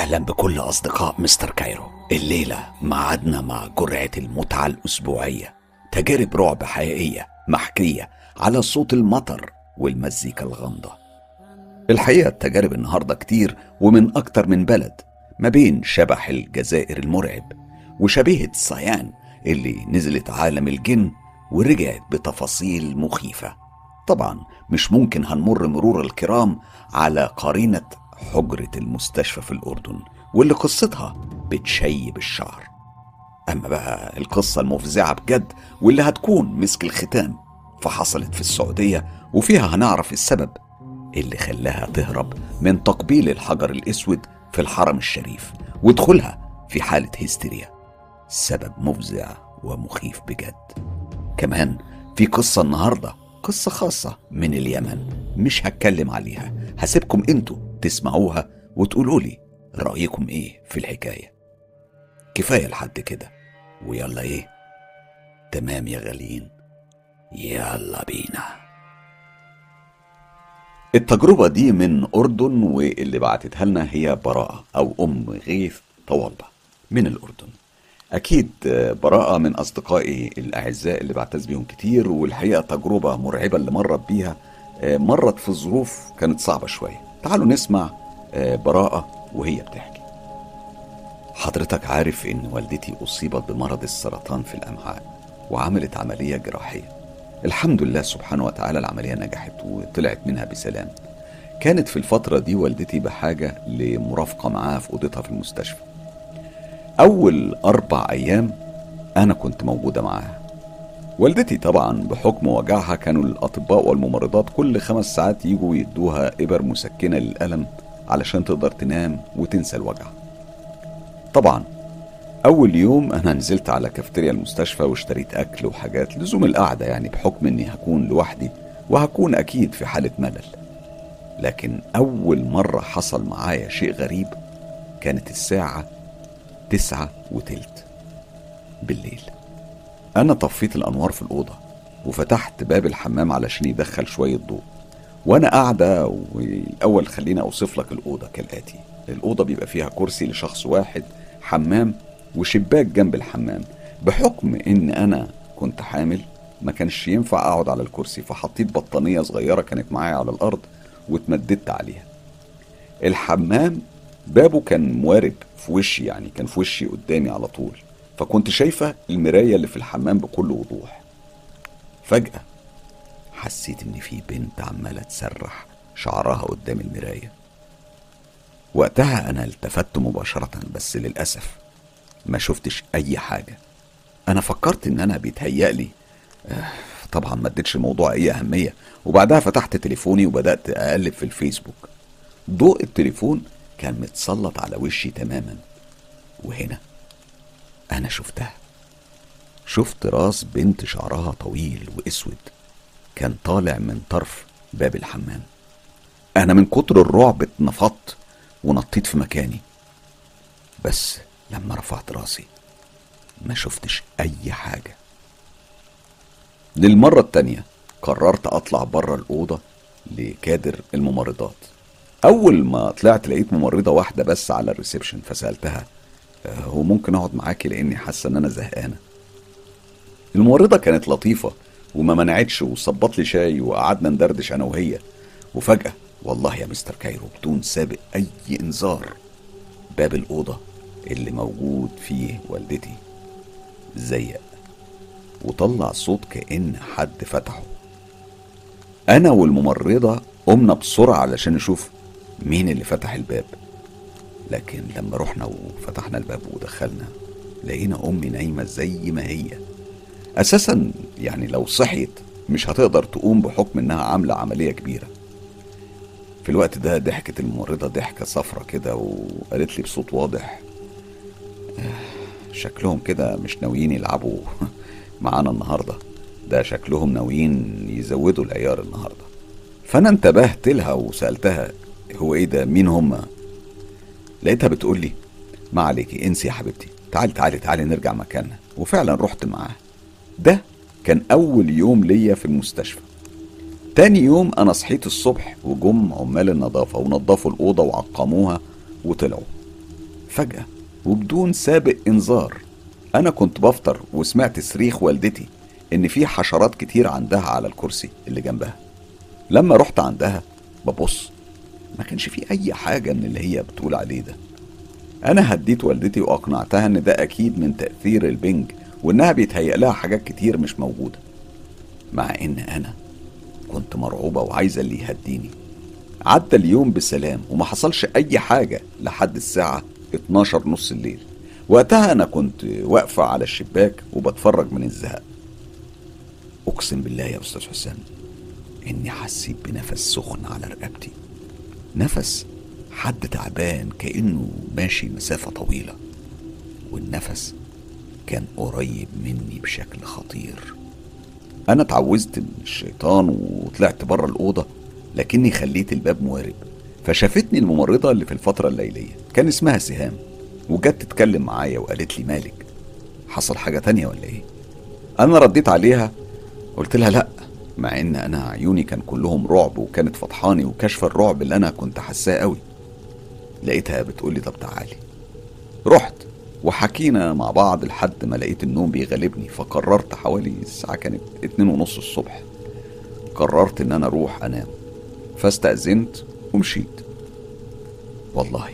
أهلا بكل أصدقاء مستر كايرو الليلة معادنا مع جرعة المتعة الأسبوعية تجارب رعب حقيقية محكية على صوت المطر والمزيكا الغامضة الحقيقة التجارب النهاردة كتير ومن أكتر من بلد ما بين شبح الجزائر المرعب وشبيهة صيان اللي نزلت عالم الجن ورجعت بتفاصيل مخيفة طبعا مش ممكن هنمر مرور الكرام على قرينة حجرة المستشفى في الأردن واللي قصتها بتشيب الشعر أما بقى القصة المفزعة بجد واللي هتكون مسك الختام فحصلت في السعودية وفيها هنعرف السبب اللي خلاها تهرب من تقبيل الحجر الأسود في الحرم الشريف ودخولها في حالة هستيريا سبب مفزع ومخيف بجد كمان في قصة النهاردة قصة خاصة من اليمن مش هتكلم عليها هسيبكم انتوا تسمعوها وتقولوا لي رأيكم ايه في الحكاية كفاية لحد كده ويلا ايه تمام يا غاليين يلا بينا التجربة دي من أردن واللي بعتتها لنا هي براءة أو أم غيث طوالبة من الأردن أكيد براءة من أصدقائي الأعزاء اللي بعتز بيهم كتير والحقيقة تجربة مرعبة اللي مرت بيها مرت في ظروف كانت صعبة شوية تعالوا نسمع براءة وهي بتحكي حضرتك عارف إن والدتي أصيبت بمرض السرطان في الأمعاء وعملت عملية جراحية الحمد لله سبحانه وتعالى العملية نجحت وطلعت منها بسلام كانت في الفترة دي والدتي بحاجة لمرافقة معاها في أوضتها في المستشفى أول أربع أيام أنا كنت موجودة معاها والدتي طبعا بحكم وجعها كانوا الأطباء والممرضات كل خمس ساعات يجوا يدوها إبر مسكنة للألم علشان تقدر تنام وتنسى الوجع طبعا أول يوم أنا نزلت على كافتيريا المستشفى واشتريت أكل وحاجات لزوم القعدة يعني بحكم إني هكون لوحدي وهكون أكيد في حالة ملل لكن أول مرة حصل معايا شيء غريب كانت الساعة تسعة وتلت بالليل أنا طفيت الأنوار في الأوضة وفتحت باب الحمام علشان يدخل شوية ضوء وأنا قاعدة والأول خليني أوصف لك الأوضة كالآتي الأوضة بيبقى فيها كرسي لشخص واحد حمام وشباك جنب الحمام بحكم إن أنا كنت حامل ما كانش ينفع أقعد على الكرسي فحطيت بطانية صغيرة كانت معايا على الأرض واتمددت عليها الحمام بابه كان موارب في وشي يعني كان في وشي قدامي على طول فكنت شايفة المراية اللي في الحمام بكل وضوح فجأة حسيت إن في بنت عمالة تسرح شعرها قدام المراية وقتها أنا التفت مباشرة بس للأسف ما شفتش أي حاجة أنا فكرت إن أنا بيتهيألي آه طبعا ما اديتش الموضوع أي أهمية وبعدها فتحت تليفوني وبدأت أقلب في الفيسبوك ضوء التليفون كان متسلط على وشي تماما وهنا أنا شفتها شفت راس بنت شعرها طويل وأسود كان طالع من طرف باب الحمام أنا من كتر الرعب اتنفضت ونطيت في مكاني بس لما رفعت راسي ما شفتش أي حاجة للمرة التانية قررت أطلع بره الأوضة لكادر الممرضات أول ما طلعت لقيت ممرضة واحدة بس على الريسبشن فسألتها هو ممكن أقعد معاكي لأني حاسة إن أنا زهقانة الممرضة كانت لطيفة وما منعتش وصبت لي شاي وقعدنا ندردش أنا وهي وفجأة والله يا مستر كايرو بدون سابق أي إنذار باب الأوضة اللي موجود فيه والدتي زيق وطلع صوت كأن حد فتحه أنا والممرضة قمنا بسرعة علشان نشوف مين اللي فتح الباب لكن لما رحنا وفتحنا الباب ودخلنا لقينا أمي نايمة زي ما هي أساسا يعني لو صحيت مش هتقدر تقوم بحكم إنها عاملة عملية كبيرة في الوقت ده ضحكت الممرضة ضحكة صفرة كده وقالت لي بصوت واضح شكلهم كده مش ناويين يلعبوا معانا النهارده ده شكلهم ناويين يزودوا العيار النهارده فانا انتبهت لها وسالتها هو ايه ده مين هم لقيتها بتقول لي ما عليكي انسي يا حبيبتي تعالي تعالي تعالي نرجع مكاننا وفعلا رحت معاها ده كان اول يوم ليا في المستشفى تاني يوم انا صحيت الصبح وجم عمال النظافة ونظفوا الأوضة وعقموها وطلعوا فجأة وبدون سابق إنذار أنا كنت بفطر وسمعت صريخ والدتي إن في حشرات كتير عندها على الكرسي اللي جنبها لما رحت عندها ببص ما كانش في أي حاجة من اللي هي بتقول عليه ده أنا هديت والدتي وأقنعتها إن ده أكيد من تأثير البنج وإنها بيتهيأ لها حاجات كتير مش موجودة مع إن أنا كنت مرعوبة وعايزة اللي يهديني عدى اليوم بسلام وما حصلش أي حاجة لحد الساعة 12 نص الليل وقتها أنا كنت واقفة على الشباك وبتفرج من الزهق أقسم بالله يا أستاذ حسام إني حسيت بنفس سخن على رقبتي نفس حد تعبان كأنه ماشي مسافة طويلة والنفس كان قريب مني بشكل خطير أنا اتعوزت من الشيطان وطلعت بره الأوضة لكني خليت الباب موارب فشافتني الممرضة اللي في الفترة الليلية كان اسمها سهام وجت تتكلم معايا وقالت لي مالك حصل حاجة تانية ولا ايه أنا رديت عليها قلت لها لأ مع إن أنا عيوني كان كلهم رعب وكانت فضحاني وكشف الرعب اللي أنا كنت حاساه قوي لقيتها بتقولي طب تعالي رحت وحكينا مع بعض لحد ما لقيت النوم بيغلبني فقررت حوالي الساعة كانت اتنين ونص الصبح قررت ان انا اروح انام فاستأذنت ومشيت والله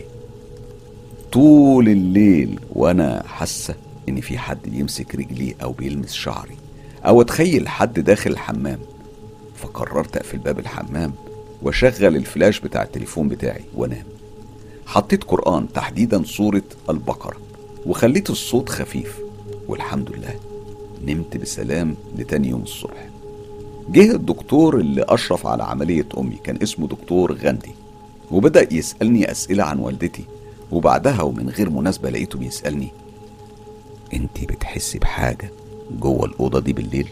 طول الليل وانا حاسة ان في حد يمسك رجلي او بيلمس شعري او اتخيل حد داخل الحمام فقررت اقفل باب الحمام واشغل الفلاش بتاع التليفون بتاعي وانام حطيت قرآن تحديدا سورة البقرة وخليت الصوت خفيف والحمد لله نمت بسلام لتاني يوم الصبح جه الدكتور اللي أشرف على عملية أمي كان اسمه دكتور غندي وبدأ يسألني أسئلة عن والدتي وبعدها ومن غير مناسبة لقيته بيسألني انت بتحسي بحاجة جوه الأوضة دي بالليل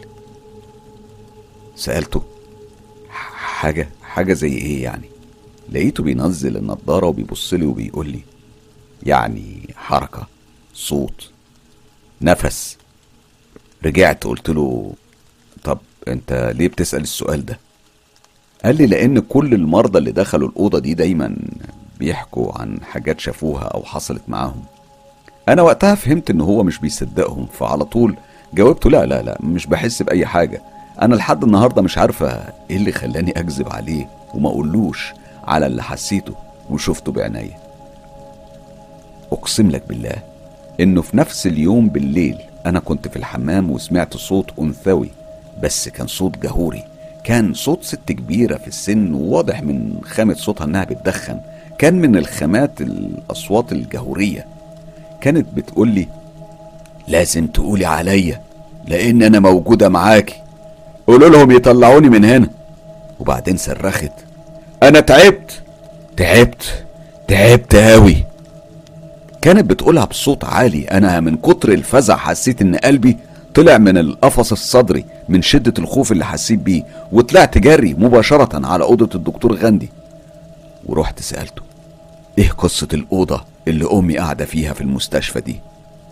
سألته حاجة حاجة زي ايه يعني لقيته بينزل النضارة وبيبص لي وبيقول لي يعني حركة صوت نفس رجعت قلت له طب انت ليه بتسأل السؤال ده قال لي لان كل المرضى اللي دخلوا الأوضة دي دايما بيحكوا عن حاجات شافوها او حصلت معاهم انا وقتها فهمت ان هو مش بيصدقهم فعلى طول جاوبته لا لا لا مش بحس باي حاجة انا لحد النهاردة مش عارفة ايه اللي خلاني اكذب عليه وما اقولوش على اللي حسيته وشفته بعينيا اقسم لك بالله انه في نفس اليوم بالليل انا كنت في الحمام وسمعت صوت انثوي بس كان صوت جهوري كان صوت ست كبيرة في السن وواضح من خامة صوتها انها بتدخن كان من الخامات الاصوات الجهورية كانت بتقول لي لازم تقولي عليا لان انا موجودة معاكي قولوا لهم يطلعوني من هنا وبعدين صرخت انا تعبت تعبت تعبت اوي كانت بتقولها بصوت عالي انا من كتر الفزع حسيت ان قلبي طلع من القفص الصدري من شدة الخوف اللي حسيت بيه وطلعت جري مباشرة على أوضة الدكتور غاندي ورحت سألته ايه قصة الأوضة اللي أمي قاعدة فيها في المستشفى دي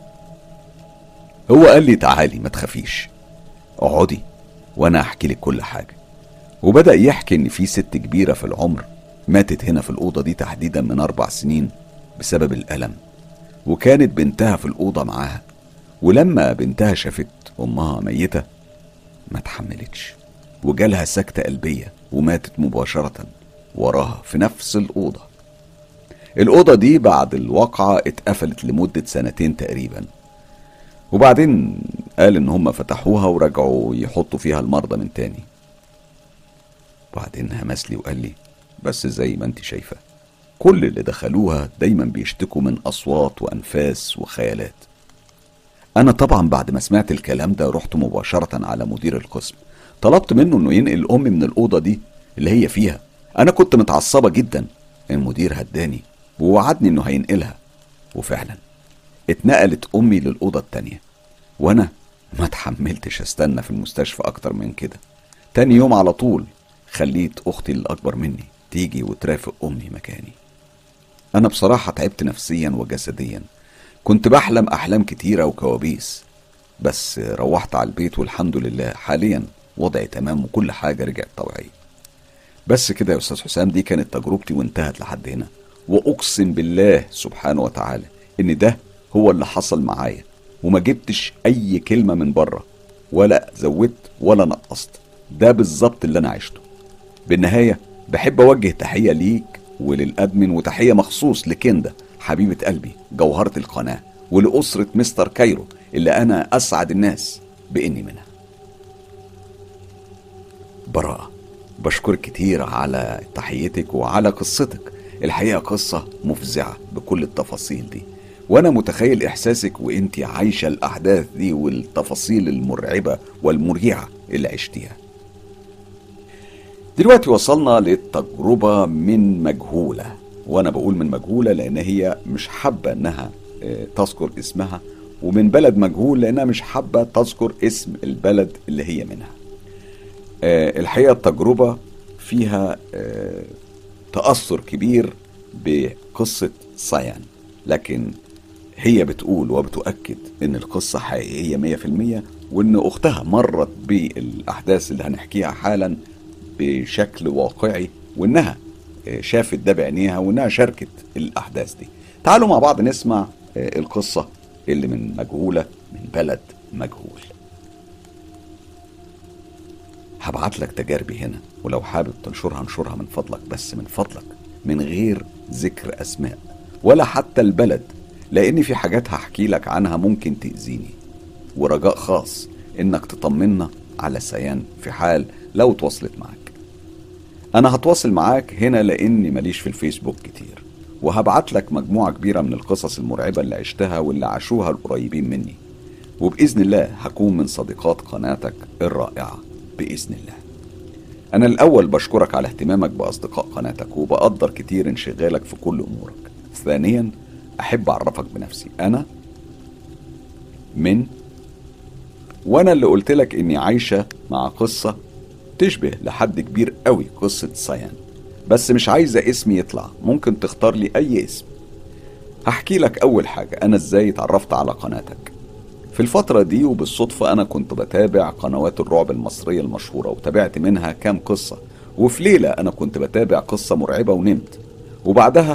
هو قال لي تعالي ما تخافيش اقعدي وانا احكي لك كل حاجة وبدأ يحكي ان في ست كبيرة في العمر ماتت هنا في الأوضة دي تحديدا من أربع سنين بسبب الألم وكانت بنتها في الأوضة معاها ولما بنتها شافت أمها ميتة ما تحملتش وجالها سكتة قلبية وماتت مباشرة وراها في نفس الأوضة الأوضة دي بعد الواقعة اتقفلت لمدة سنتين تقريبا وبعدين قال إن هم فتحوها ورجعوا يحطوا فيها المرضى من تاني بعدين همس لي وقال لي بس زي ما انت شايفة كل اللي دخلوها دايما بيشتكوا من أصوات وأنفاس وخيالات أنا طبعا بعد ما سمعت الكلام ده رحت مباشرة على مدير القسم طلبت منه إنه ينقل أمي من الأوضة دي اللي هي فيها أنا كنت متعصبة جدا المدير هداني ووعدني إنه هينقلها وفعلا اتنقلت أمي للأوضة التانية وأنا ما تحملتش استنى في المستشفى أكتر من كده تاني يوم على طول خليت أختي الأكبر مني تيجي وترافق أمي مكاني أنا بصراحة تعبت نفسيا وجسديا كنت بحلم أحلام كتيرة وكوابيس بس روحت على البيت والحمد لله حاليا وضعي تمام وكل حاجة رجعت طبيعية بس كده يا أستاذ حسام دي كانت تجربتي وانتهت لحد هنا وأقسم بالله سبحانه وتعالى ان ده هو اللي حصل معايا وما جبتش اي كلمة من بره ولا زودت ولا نقصت ده بالظبط اللي انا عشته بالنهاية بحب اوجه تحية ليك وللادمن وتحية مخصوص لكندا حبيبة قلبي جوهرة القناة ولأسرة مستر كايرو اللي أنا أسعد الناس بإني منها براءة بشكرك كتير على تحيتك وعلى قصتك الحقيقة قصة مفزعة بكل التفاصيل دي وأنا متخيل إحساسك وإنتي عايشة الأحداث دي والتفاصيل المرعبة والمريعة اللي عشتيها دلوقتي وصلنا للتجربة من مجهولة وأنا بقول من مجهولة لأن هي مش حابة إنها آه، تذكر اسمها ومن بلد مجهول لأنها مش حابة تذكر اسم البلد اللي هي منها آه، الحقيقة التجربة فيها آه، تأثر كبير بقصة سايان لكن هي بتقول وبتؤكد ان القصة حقيقية مية في المية وان اختها مرت بالاحداث اللي هنحكيها حالا بشكل واقعي وانها آه، شافت ده بعينيها وانها شاركت الاحداث دي تعالوا مع بعض نسمع آه، القصة اللي من مجهولة من بلد مجهول هبعت لك تجاربي هنا ولو حابب تنشرها انشرها من فضلك بس من فضلك من غير ذكر اسماء ولا حتى البلد لان في حاجات هحكي لك عنها ممكن تأذيني ورجاء خاص انك تطمنا على سيان في حال لو تواصلت معاك انا هتواصل معاك هنا لاني ماليش في الفيسبوك كتير وهبعت لك مجموعة كبيرة من القصص المرعبة اللي عشتها واللي عاشوها القريبين مني وبإذن الله هكون من صديقات قناتك الرائعة بإذن الله أنا الأول بشكرك على اهتمامك بأصدقاء قناتك وبقدر كتير انشغالك في كل أمورك ثانيا أحب أعرفك بنفسي أنا من وأنا اللي قلت لك إني عايشة مع قصة تشبه لحد كبير قوي قصة سيان بس مش عايزة اسمي يطلع ممكن تختار لي أي اسم هحكي لك أول حاجة أنا إزاي اتعرفت على قناتك في الفترة دي وبالصدفة أنا كنت بتابع قنوات الرعب المصرية المشهورة وتابعت منها كام قصة وفي ليلة أنا كنت بتابع قصة مرعبة ونمت وبعدها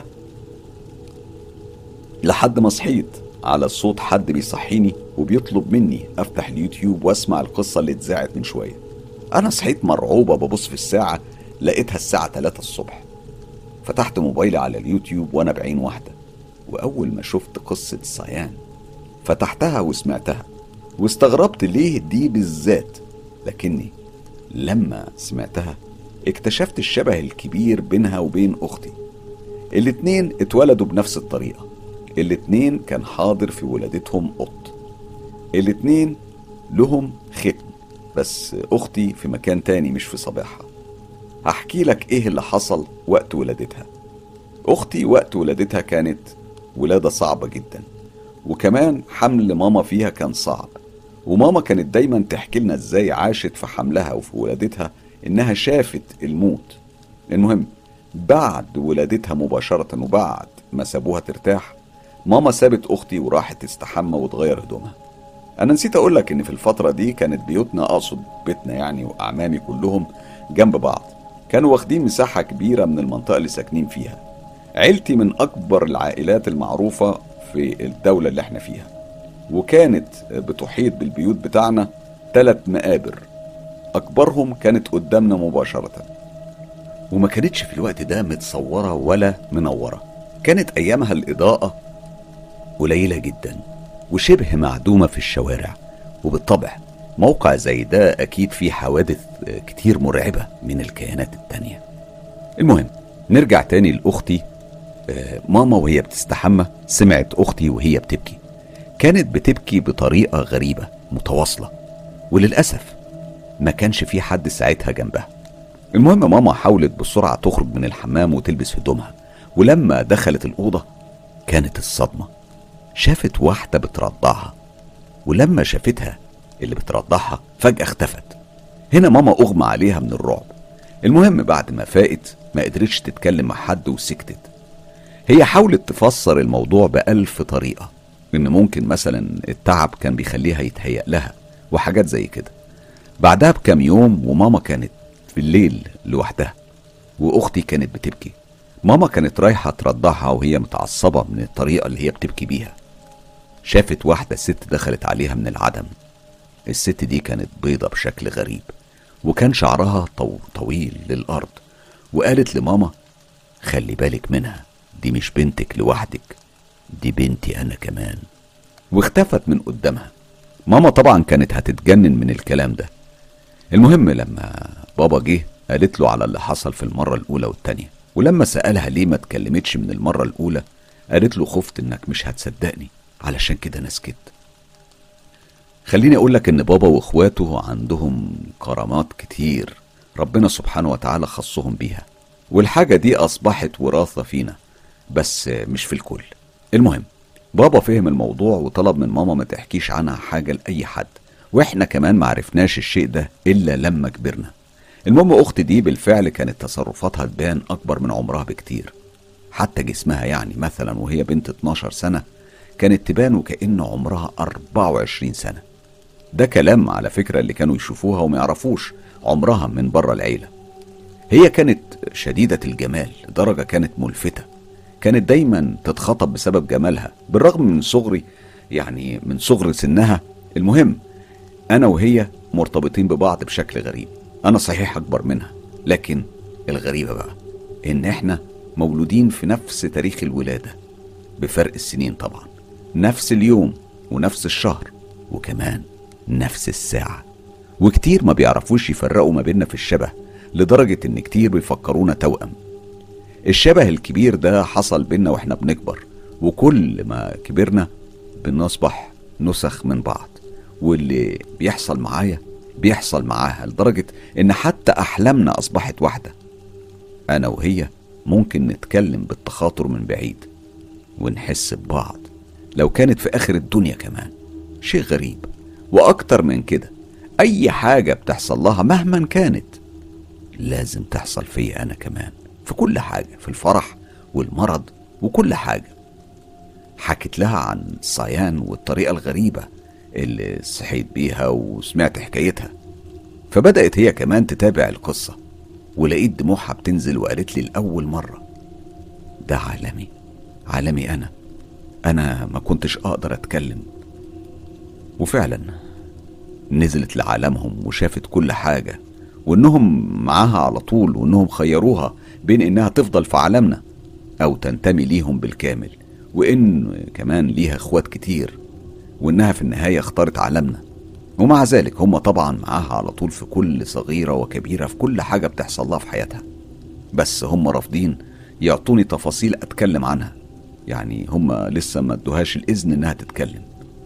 لحد ما صحيت على صوت حد بيصحيني وبيطلب مني أفتح اليوتيوب وأسمع القصة اللي اتذاعت من شوية أنا صحيت مرعوبة ببص في الساعة لقيتها الساعة 3 الصبح فتحت موبايلي على اليوتيوب وأنا بعين واحدة وأول ما شفت قصة صيان فتحتها وسمعتها واستغربت ليه دي بالذات لكني لما سمعتها اكتشفت الشبه الكبير بينها وبين أختي الاتنين اتولدوا بنفس الطريقة الاتنين كان حاضر في ولادتهم قط الاتنين لهم ختم بس أختي في مكان تاني مش في صباحها هحكي لك ايه اللي حصل وقت ولادتها اختي وقت ولادتها كانت ولادة صعبة جدا وكمان حمل ماما فيها كان صعب وماما كانت دايما تحكي لنا ازاي عاشت في حملها وفي ولادتها انها شافت الموت المهم بعد ولادتها مباشرة وبعد ما سابوها ترتاح ماما سابت اختي وراحت تستحمى وتغير هدومها انا نسيت اقول لك ان في الفترة دي كانت بيوتنا اقصد بيتنا يعني واعمامي كلهم جنب بعض كانوا واخدين مساحة كبيرة من المنطقة اللي ساكنين فيها عيلتي من أكبر العائلات المعروفة في الدولة اللي احنا فيها وكانت بتحيط بالبيوت بتاعنا ثلاث مقابر أكبرهم كانت قدامنا مباشرة وما كانتش في الوقت ده متصورة ولا منورة كانت أيامها الإضاءة قليلة جدا وشبه معدومة في الشوارع وبالطبع موقع زي ده أكيد فيه حوادث كتير مرعبة من الكيانات التانية المهم نرجع تاني لأختي آه، ماما وهي بتستحمى سمعت أختي وهي بتبكي كانت بتبكي بطريقة غريبة متواصلة وللأسف ما كانش في حد ساعتها جنبها المهم ماما حاولت بسرعة تخرج من الحمام وتلبس هدومها ولما دخلت الأوضة كانت الصدمة شافت واحدة بترضعها ولما شافتها اللي بترضعها فجأة اختفت هنا ماما أغمى عليها من الرعب المهم بعد ما فاقت ما قدرتش تتكلم مع حد وسكتت هي حاولت تفسر الموضوع بألف طريقة إن ممكن مثلا التعب كان بيخليها يتهيأ لها وحاجات زي كده بعدها بكام يوم وماما كانت في الليل لوحدها وأختي كانت بتبكي ماما كانت رايحة ترضعها وهي متعصبة من الطريقة اللي هي بتبكي بيها شافت واحدة ست دخلت عليها من العدم الست دي كانت بيضة بشكل غريب وكان شعرها طو طويل للأرض وقالت لماما خلي بالك منها دي مش بنتك لوحدك دي بنتي أنا كمان واختفت من قدامها ماما طبعا كانت هتتجنن من الكلام ده المهم لما بابا جه قالت له على اللي حصل في المرة الأولى والتانية ولما سألها ليه ما اتكلمتش من المرة الأولى قالت له خفت إنك مش هتصدقني علشان كده أنا سكت خليني أقول لك إن بابا وإخواته عندهم كرامات كتير ربنا سبحانه وتعالى خصهم بيها والحاجة دي أصبحت وراثة فينا بس مش في الكل المهم بابا فهم الموضوع وطلب من ماما ما تحكيش عنها حاجة لأي حد واحنا كمان معرفناش الشيء ده إلا لما كبرنا المهم أختي دي بالفعل كانت تصرفاتها تبان أكبر من عمرها بكتير حتى جسمها يعني مثلا وهي بنت 12 سنة كانت تبان وكأن عمرها 24 سنة ده كلام على فكرة اللي كانوا يشوفوها وما يعرفوش عمرها من بره العيلة هي كانت شديدة الجمال لدرجة كانت ملفتة كانت دايما تتخطب بسبب جمالها بالرغم من صغري يعني من صغر سنها المهم أنا وهي مرتبطين ببعض بشكل غريب أنا صحيح أكبر منها لكن الغريبة بقى إن إحنا مولودين في نفس تاريخ الولادة بفرق السنين طبعا نفس اليوم ونفس الشهر وكمان نفس الساعة وكتير ما بيعرفوش يفرقوا ما بيننا في الشبه لدرجة إن كتير بيفكرونا توأم الشبه الكبير ده حصل بينا واحنا بنكبر وكل ما كبرنا بنصبح نسخ من بعض واللي بيحصل معايا بيحصل معاها لدرجة إن حتى أحلامنا أصبحت واحدة أنا وهي ممكن نتكلم بالتخاطر من بعيد ونحس ببعض لو كانت في آخر الدنيا كمان شيء غريب وأكتر من كده أي حاجة بتحصل لها مهما كانت لازم تحصل فيا أنا كمان في كل حاجة في الفرح والمرض وكل حاجة حكت لها عن صيان والطريقة الغريبة اللي صحيت بيها وسمعت حكايتها فبدأت هي كمان تتابع القصة ولقيت دموعها بتنزل وقالت لي لأول مرة ده عالمي عالمي أنا أنا ما كنتش أقدر أتكلم وفعلا نزلت لعالمهم وشافت كل حاجة وإنهم معاها على طول وإنهم خيروها بين إنها تفضل في عالمنا أو تنتمي ليهم بالكامل وإن كمان ليها إخوات كتير وإنها في النهاية اختارت عالمنا ومع ذلك هم طبعا معاها على طول في كل صغيرة وكبيرة في كل حاجة بتحصل لها في حياتها بس هم رافضين يعطوني تفاصيل أتكلم عنها يعني هم لسه ما ادوهاش الإذن إنها تتكلم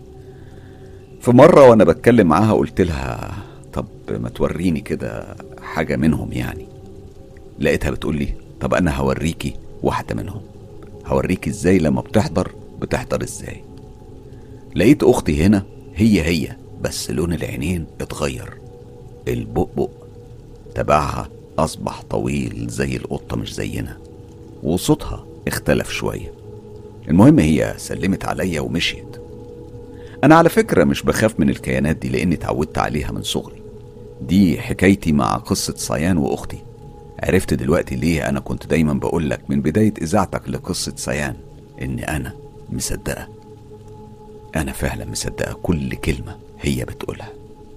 في مرة وأنا بتكلم معاها قلت لها طب ما توريني كده حاجة منهم يعني لقيتها بتقول لي طب أنا هوريكي واحدة منهم هوريكي إزاي لما بتحضر بتحضر إزاي لقيت أختي هنا هي هي بس لون العينين اتغير البؤبؤ تبعها أصبح طويل زي القطة مش زينا وصوتها اختلف شوية المهم هي سلمت عليا ومشيت أنا على فكرة مش بخاف من الكيانات دي لأني اتعودت عليها من صغري دي حكايتي مع قصة صيان وأختي عرفت دلوقتي ليه أنا كنت دايما بقولك من بداية إذاعتك لقصة صيان إن أنا مصدقة أنا فعلا مصدقة كل كلمة هي بتقولها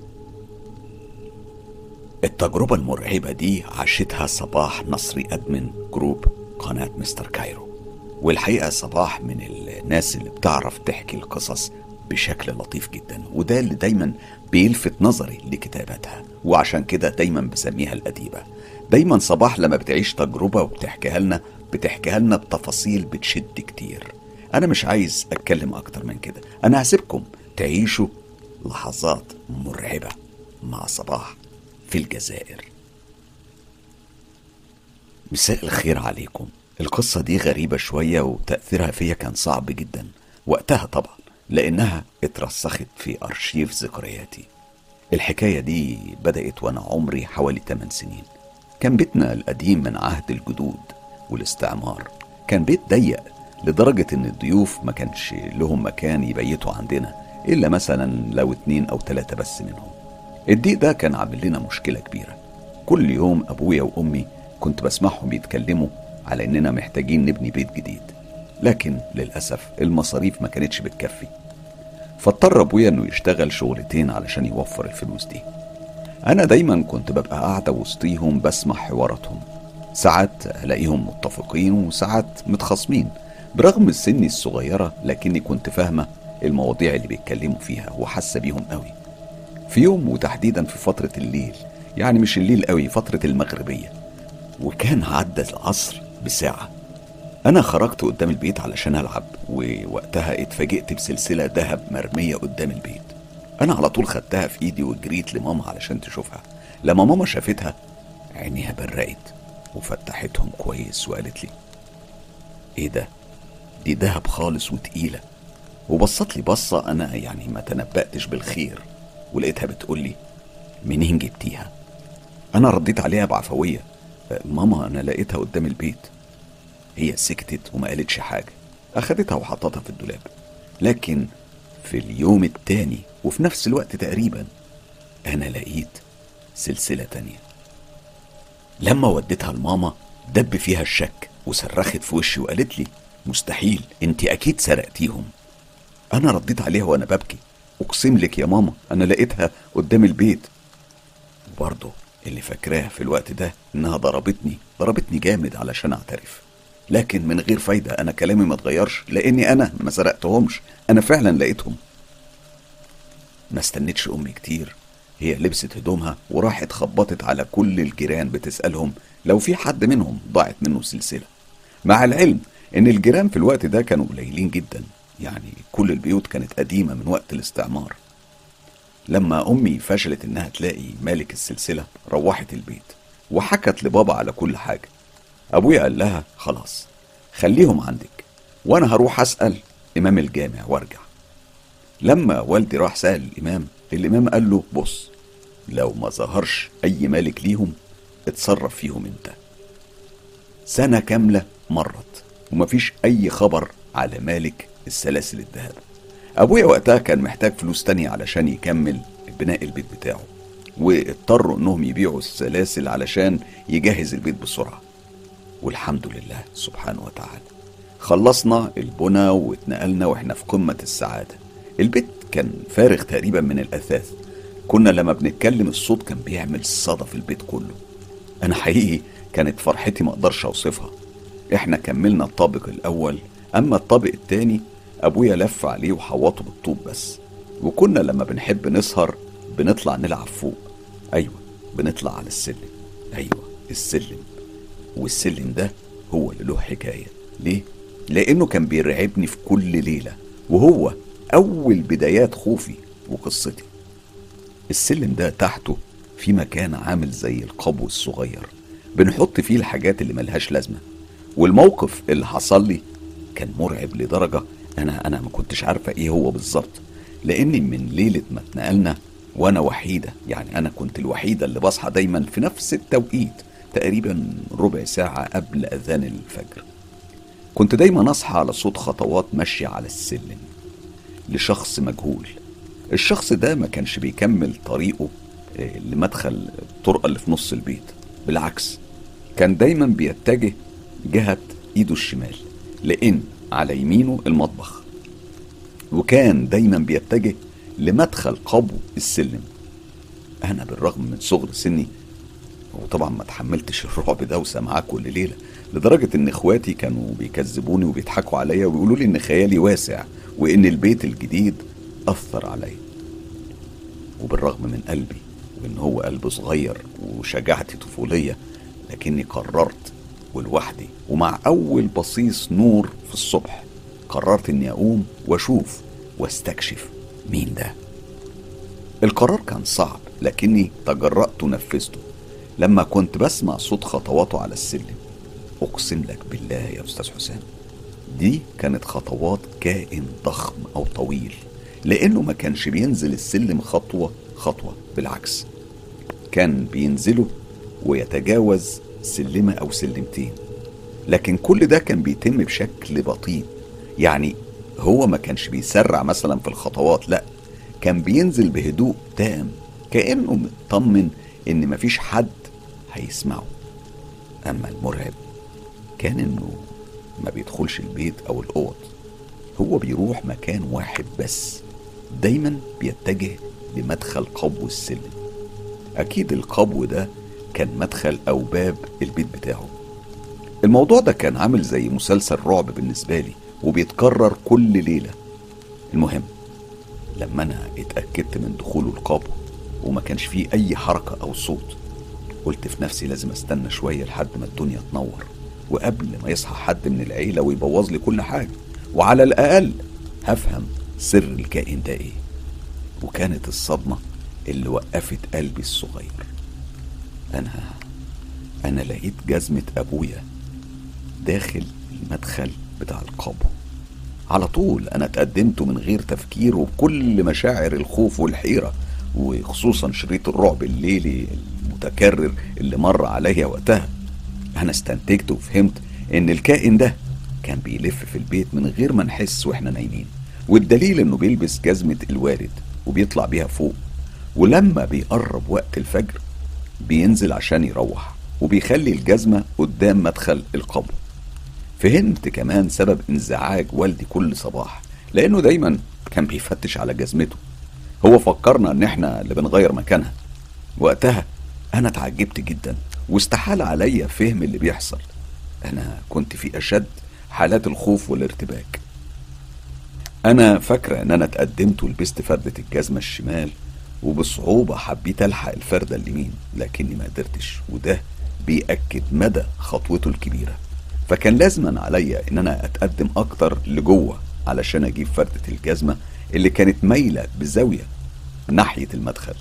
التجربة المرعبة دي عاشتها صباح نصري أدمن جروب قناة مستر كايرو والحقيقة صباح من الناس اللي بتعرف تحكي القصص بشكل لطيف جدا وده اللي دايما بيلفت نظري لكتاباتها وعشان كده دايما بسميها الأديبة دايما صباح لما بتعيش تجربة وبتحكيها لنا بتحكيها لنا بتفاصيل بتشد كتير أنا مش عايز أتكلم أكتر من كده أنا هسيبكم تعيشوا لحظات مرعبة مع صباح في الجزائر مساء الخير عليكم القصة دي غريبة شوية وتأثيرها فيا كان صعب جدا وقتها طبعا لأنها اترسخت في أرشيف ذكرياتي الحكاية دي بدأت وأنا عمري حوالي 8 سنين كان بيتنا القديم من عهد الجدود والاستعمار كان بيت ضيق لدرجة إن الضيوف ما كانش لهم مكان يبيتوا عندنا إلا مثلا لو اتنين أو تلاتة بس منهم الضيق ده كان عامل لنا مشكلة كبيرة كل يوم أبويا وأمي كنت بسمعهم يتكلموا على إننا محتاجين نبني بيت جديد لكن للأسف المصاريف ما كانتش بتكفي فاضطر أبويا إنه يشتغل شغلتين علشان يوفر الفلوس دي أنا دايما كنت ببقى قاعدة وسطيهم بسمع حواراتهم ساعات ألاقيهم متفقين وساعات متخاصمين برغم سني الصغيرة لكني كنت فاهمة المواضيع اللي بيتكلموا فيها وحاسة بيهم قوي في يوم وتحديدا في فترة الليل يعني مش الليل قوي فترة المغربية وكان عدى العصر بساعة أنا خرجت قدام البيت علشان ألعب ووقتها اتفاجئت بسلسلة ذهب مرمية قدام البيت أنا على طول خدتها في إيدي وجريت لماما علشان تشوفها لما ماما شافتها عينيها برقت وفتحتهم كويس وقالت لي إيه ده؟ دي دهب خالص وتقيلة وبصت لي بصة أنا يعني ما تنبأتش بالخير ولقيتها بتقول لي منين جبتيها؟ أنا رديت عليها بعفوية ماما أنا لقيتها قدام البيت هي سكتت وما قالتش حاجة أخدتها وحطتها في الدولاب لكن في اليوم التاني وفي نفس الوقت تقريبا أنا لقيت سلسلة تانية لما وديتها لماما دب فيها الشك وصرخت في وشي وقالت لي مستحيل انت اكيد سرقتيهم انا رديت عليها وانا ببكي اقسم لك يا ماما انا لقيتها قدام البيت وبرضه اللي فاكراه في الوقت ده انها ضربتني ضربتني جامد علشان اعترف لكن من غير فايدة أنا كلامي ما اتغيرش لأني أنا ما سرقتهمش أنا فعلا لقيتهم ما استنتش أمي كتير هي لبست هدومها وراحت خبطت على كل الجيران بتسألهم لو في حد منهم ضاعت منه سلسلة مع العلم إن الجيران في الوقت ده كانوا قليلين جدا يعني كل البيوت كانت قديمة من وقت الاستعمار لما أمي فشلت إنها تلاقي مالك السلسلة روحت البيت وحكت لبابا على كل حاجة أبويا قال لها خلاص خليهم عندك وأنا هروح أسأل إمام الجامع وأرجع لما والدي راح سأل الإمام الإمام قال له بص لو ما ظهرش أي مالك ليهم اتصرف فيهم أنت سنة كاملة مرت ومفيش أي خبر على مالك السلاسل الذهب أبويا وقتها كان محتاج فلوس تانية علشان يكمل بناء البيت بتاعه واضطروا إنهم يبيعوا السلاسل علشان يجهز البيت بسرعة والحمد لله سبحانه وتعالى خلصنا البنى واتنقلنا واحنا في قمة السعادة البيت كان فارغ تقريبا من الأثاث كنا لما بنتكلم الصوت كان بيعمل صدى في البيت كله أنا حقيقي كانت فرحتي ما أقدرش أوصفها إحنا كملنا الطابق الأول أما الطابق التاني أبويا لف عليه وحوطه بالطوب بس وكنا لما بنحب نسهر بنطلع نلعب فوق أيوة بنطلع على السلم أيوة السلم والسلم ده هو اللي له حكاية ليه؟ لأنه كان بيرعبني في كل ليلة وهو أول بدايات خوفي وقصتي السلم ده تحته في مكان عامل زي القبو الصغير بنحط فيه الحاجات اللي ملهاش لازمة والموقف اللي حصل لي كان مرعب لدرجة أنا أنا ما كنتش عارفة إيه هو بالظبط لأني من ليلة ما اتنقلنا وأنا وحيدة يعني أنا كنت الوحيدة اللي بصحى دايما في نفس التوقيت تقريبا ربع ساعة قبل أذان الفجر كنت دايما أصحى على صوت خطوات ماشية على السلم لشخص مجهول الشخص ده ما كانش بيكمل طريقه آه، لمدخل الطرقة اللي في نص البيت بالعكس كان دايما بيتجه جهة ايده الشمال لان على يمينه المطبخ وكان دايما بيتجه لمدخل قبو السلم انا بالرغم من صغر سني وطبعا ما تحملتش الرعب ده وسامعاه كل ليله لدرجه ان اخواتي كانوا بيكذبوني وبيضحكوا عليا ويقولوا لي ان خيالي واسع وان البيت الجديد اثر عليا وبالرغم من قلبي وان هو قلب صغير وشجاعتي طفوليه لكني قررت ولوحدي ومع اول بصيص نور في الصبح قررت اني اقوم واشوف واستكشف مين ده القرار كان صعب لكني تجرأت ونفذته لما كنت بسمع صوت خطواته على السلم اقسم لك بالله يا استاذ حسام دي كانت خطوات كائن ضخم او طويل لانه ما كانش بينزل السلم خطوه خطوه بالعكس كان بينزله ويتجاوز سلمه او سلمتين لكن كل ده كان بيتم بشكل بطيء يعني هو ما كانش بيسرع مثلا في الخطوات لا كان بينزل بهدوء تام كانه مطمن ان مفيش حد هيسمعه اما المرعب كان انه ما بيدخلش البيت او الاوض هو بيروح مكان واحد بس دايما بيتجه لمدخل قبو السلم اكيد القبو ده كان مدخل او باب البيت بتاعه الموضوع ده كان عامل زي مسلسل رعب بالنسبة لي وبيتكرر كل ليلة المهم لما أنا اتأكدت من دخوله القابو وما كانش فيه أي حركة أو صوت قلت في نفسي لازم استنى شوية لحد ما الدنيا تنور وقبل ما يصحى حد من العيلة ويبوظ لي كل حاجة وعلى الأقل هفهم سر الكائن ده إيه وكانت الصدمة اللي وقفت قلبي الصغير أنا أنا لقيت جزمة أبويا داخل المدخل بتاع القبو على طول أنا اتقدمت من غير تفكير وبكل مشاعر الخوف والحيرة وخصوصا شريط الرعب الليلي المتكرر اللي مر عليا وقتها أنا استنتجت وفهمت إن الكائن ده كان بيلف في البيت من غير ما نحس واحنا نايمين والدليل انه بيلبس جزمة الوارد وبيطلع بيها فوق ولما بيقرب وقت الفجر بينزل عشان يروح وبيخلي الجزمة قدام مدخل القبر فهمت كمان سبب انزعاج والدي كل صباح لانه دايما كان بيفتش على جزمته هو فكرنا ان احنا اللي بنغير مكانها وقتها انا اتعجبت جدا واستحال عليا فهم اللي بيحصل انا كنت في اشد حالات الخوف والارتباك انا فاكره ان انا اتقدمت ولبست فردة الجزمة الشمال وبصعوبة حبيت الحق الفردة اليمين لكني ما قدرتش وده بيأكد مدى خطوته الكبيرة فكان لازما عليا ان انا اتقدم اكتر لجوه علشان اجيب فردة الجزمة اللي كانت مايلة بزاوية ناحية المدخل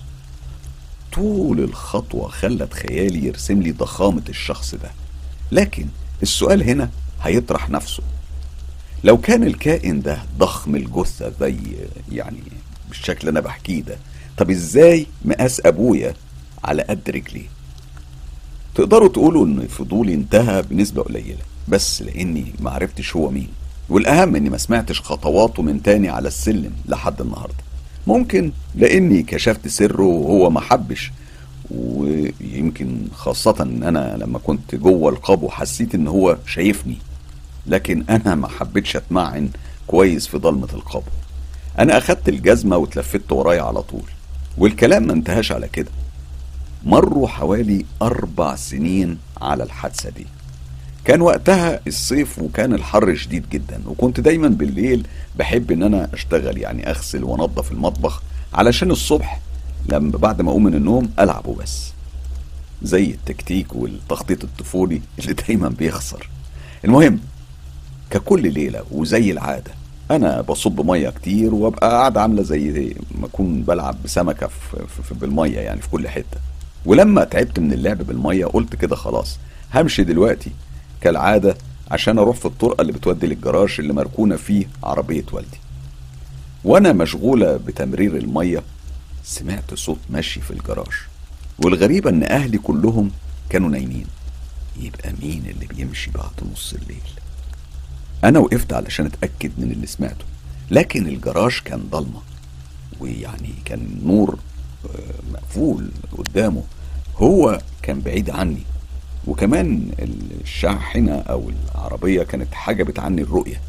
طول الخطوة خلت خيالي يرسم لي ضخامة الشخص ده لكن السؤال هنا هيطرح نفسه لو كان الكائن ده ضخم الجثة زي يعني بالشكل اللي انا بحكيه ده طب ازاي مقاس ابويا على قد رجليه تقدروا تقولوا ان فضولي انتهى بنسبة قليلة بس لاني معرفتش هو مين والاهم اني ما سمعتش خطواته من تاني على السلم لحد النهاردة ممكن لاني كشفت سره وهو ما حبش ويمكن خاصة ان انا لما كنت جوه القبو حسيت ان هو شايفني لكن انا ما حبيتش اتمعن كويس في ضلمة القبو انا اخدت الجزمة واتلفت ورايا على طول والكلام ما انتهاش على كده مروا حوالي أربع سنين على الحادثة دي كان وقتها الصيف وكان الحر شديد جدا وكنت دايما بالليل بحب ان انا اشتغل يعني اغسل وانظف المطبخ علشان الصبح لما بعد ما اقوم من النوم العبه بس زي التكتيك والتخطيط الطفولي اللي دايما بيخسر المهم ككل ليلة وزي العادة انا بصب ميه كتير وابقى قاعد عامله زي ما اكون بلعب بسمكه في, في بالميه يعني في كل حته ولما تعبت من اللعب بالميه قلت كده خلاص همشي دلوقتي كالعاده عشان اروح في الطرقه اللي بتودي للجراج اللي مركونه فيه عربيه والدي وانا مشغوله بتمرير الميه سمعت صوت مشي في الجراج والغريبه ان اهلي كلهم كانوا نايمين يبقى مين اللي بيمشي بعد نص الليل انا وقفت علشان اتاكد من اللي سمعته لكن الجراج كان ضلمه ويعني كان نور مقفول قدامه هو كان بعيد عني وكمان الشاحنة أو العربية كانت حجبت عني الرؤية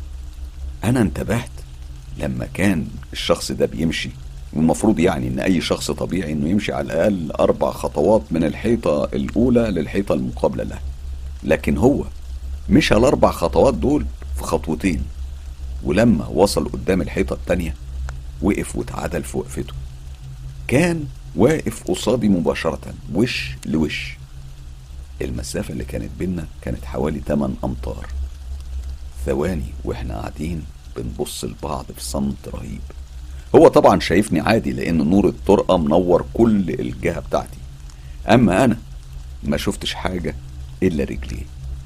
أنا انتبهت لما كان الشخص ده بيمشي والمفروض يعني إن أي شخص طبيعي إنه يمشي على الأقل أربع خطوات من الحيطة الأولى للحيطة المقابلة له لكن هو مشى الأربع خطوات دول في خطوتين ولما وصل قدام الحيطة التانية وقف واتعدل في وقفته كان واقف قصادي مباشرة وش لوش المسافة اللي كانت بينا كانت حوالي 8 أمتار ثواني واحنا قاعدين بنبص لبعض في صمت رهيب هو طبعا شايفني عادي لأن نور الطرقة منور كل الجهة بتاعتي أما أنا ما شفتش حاجة إلا رجليه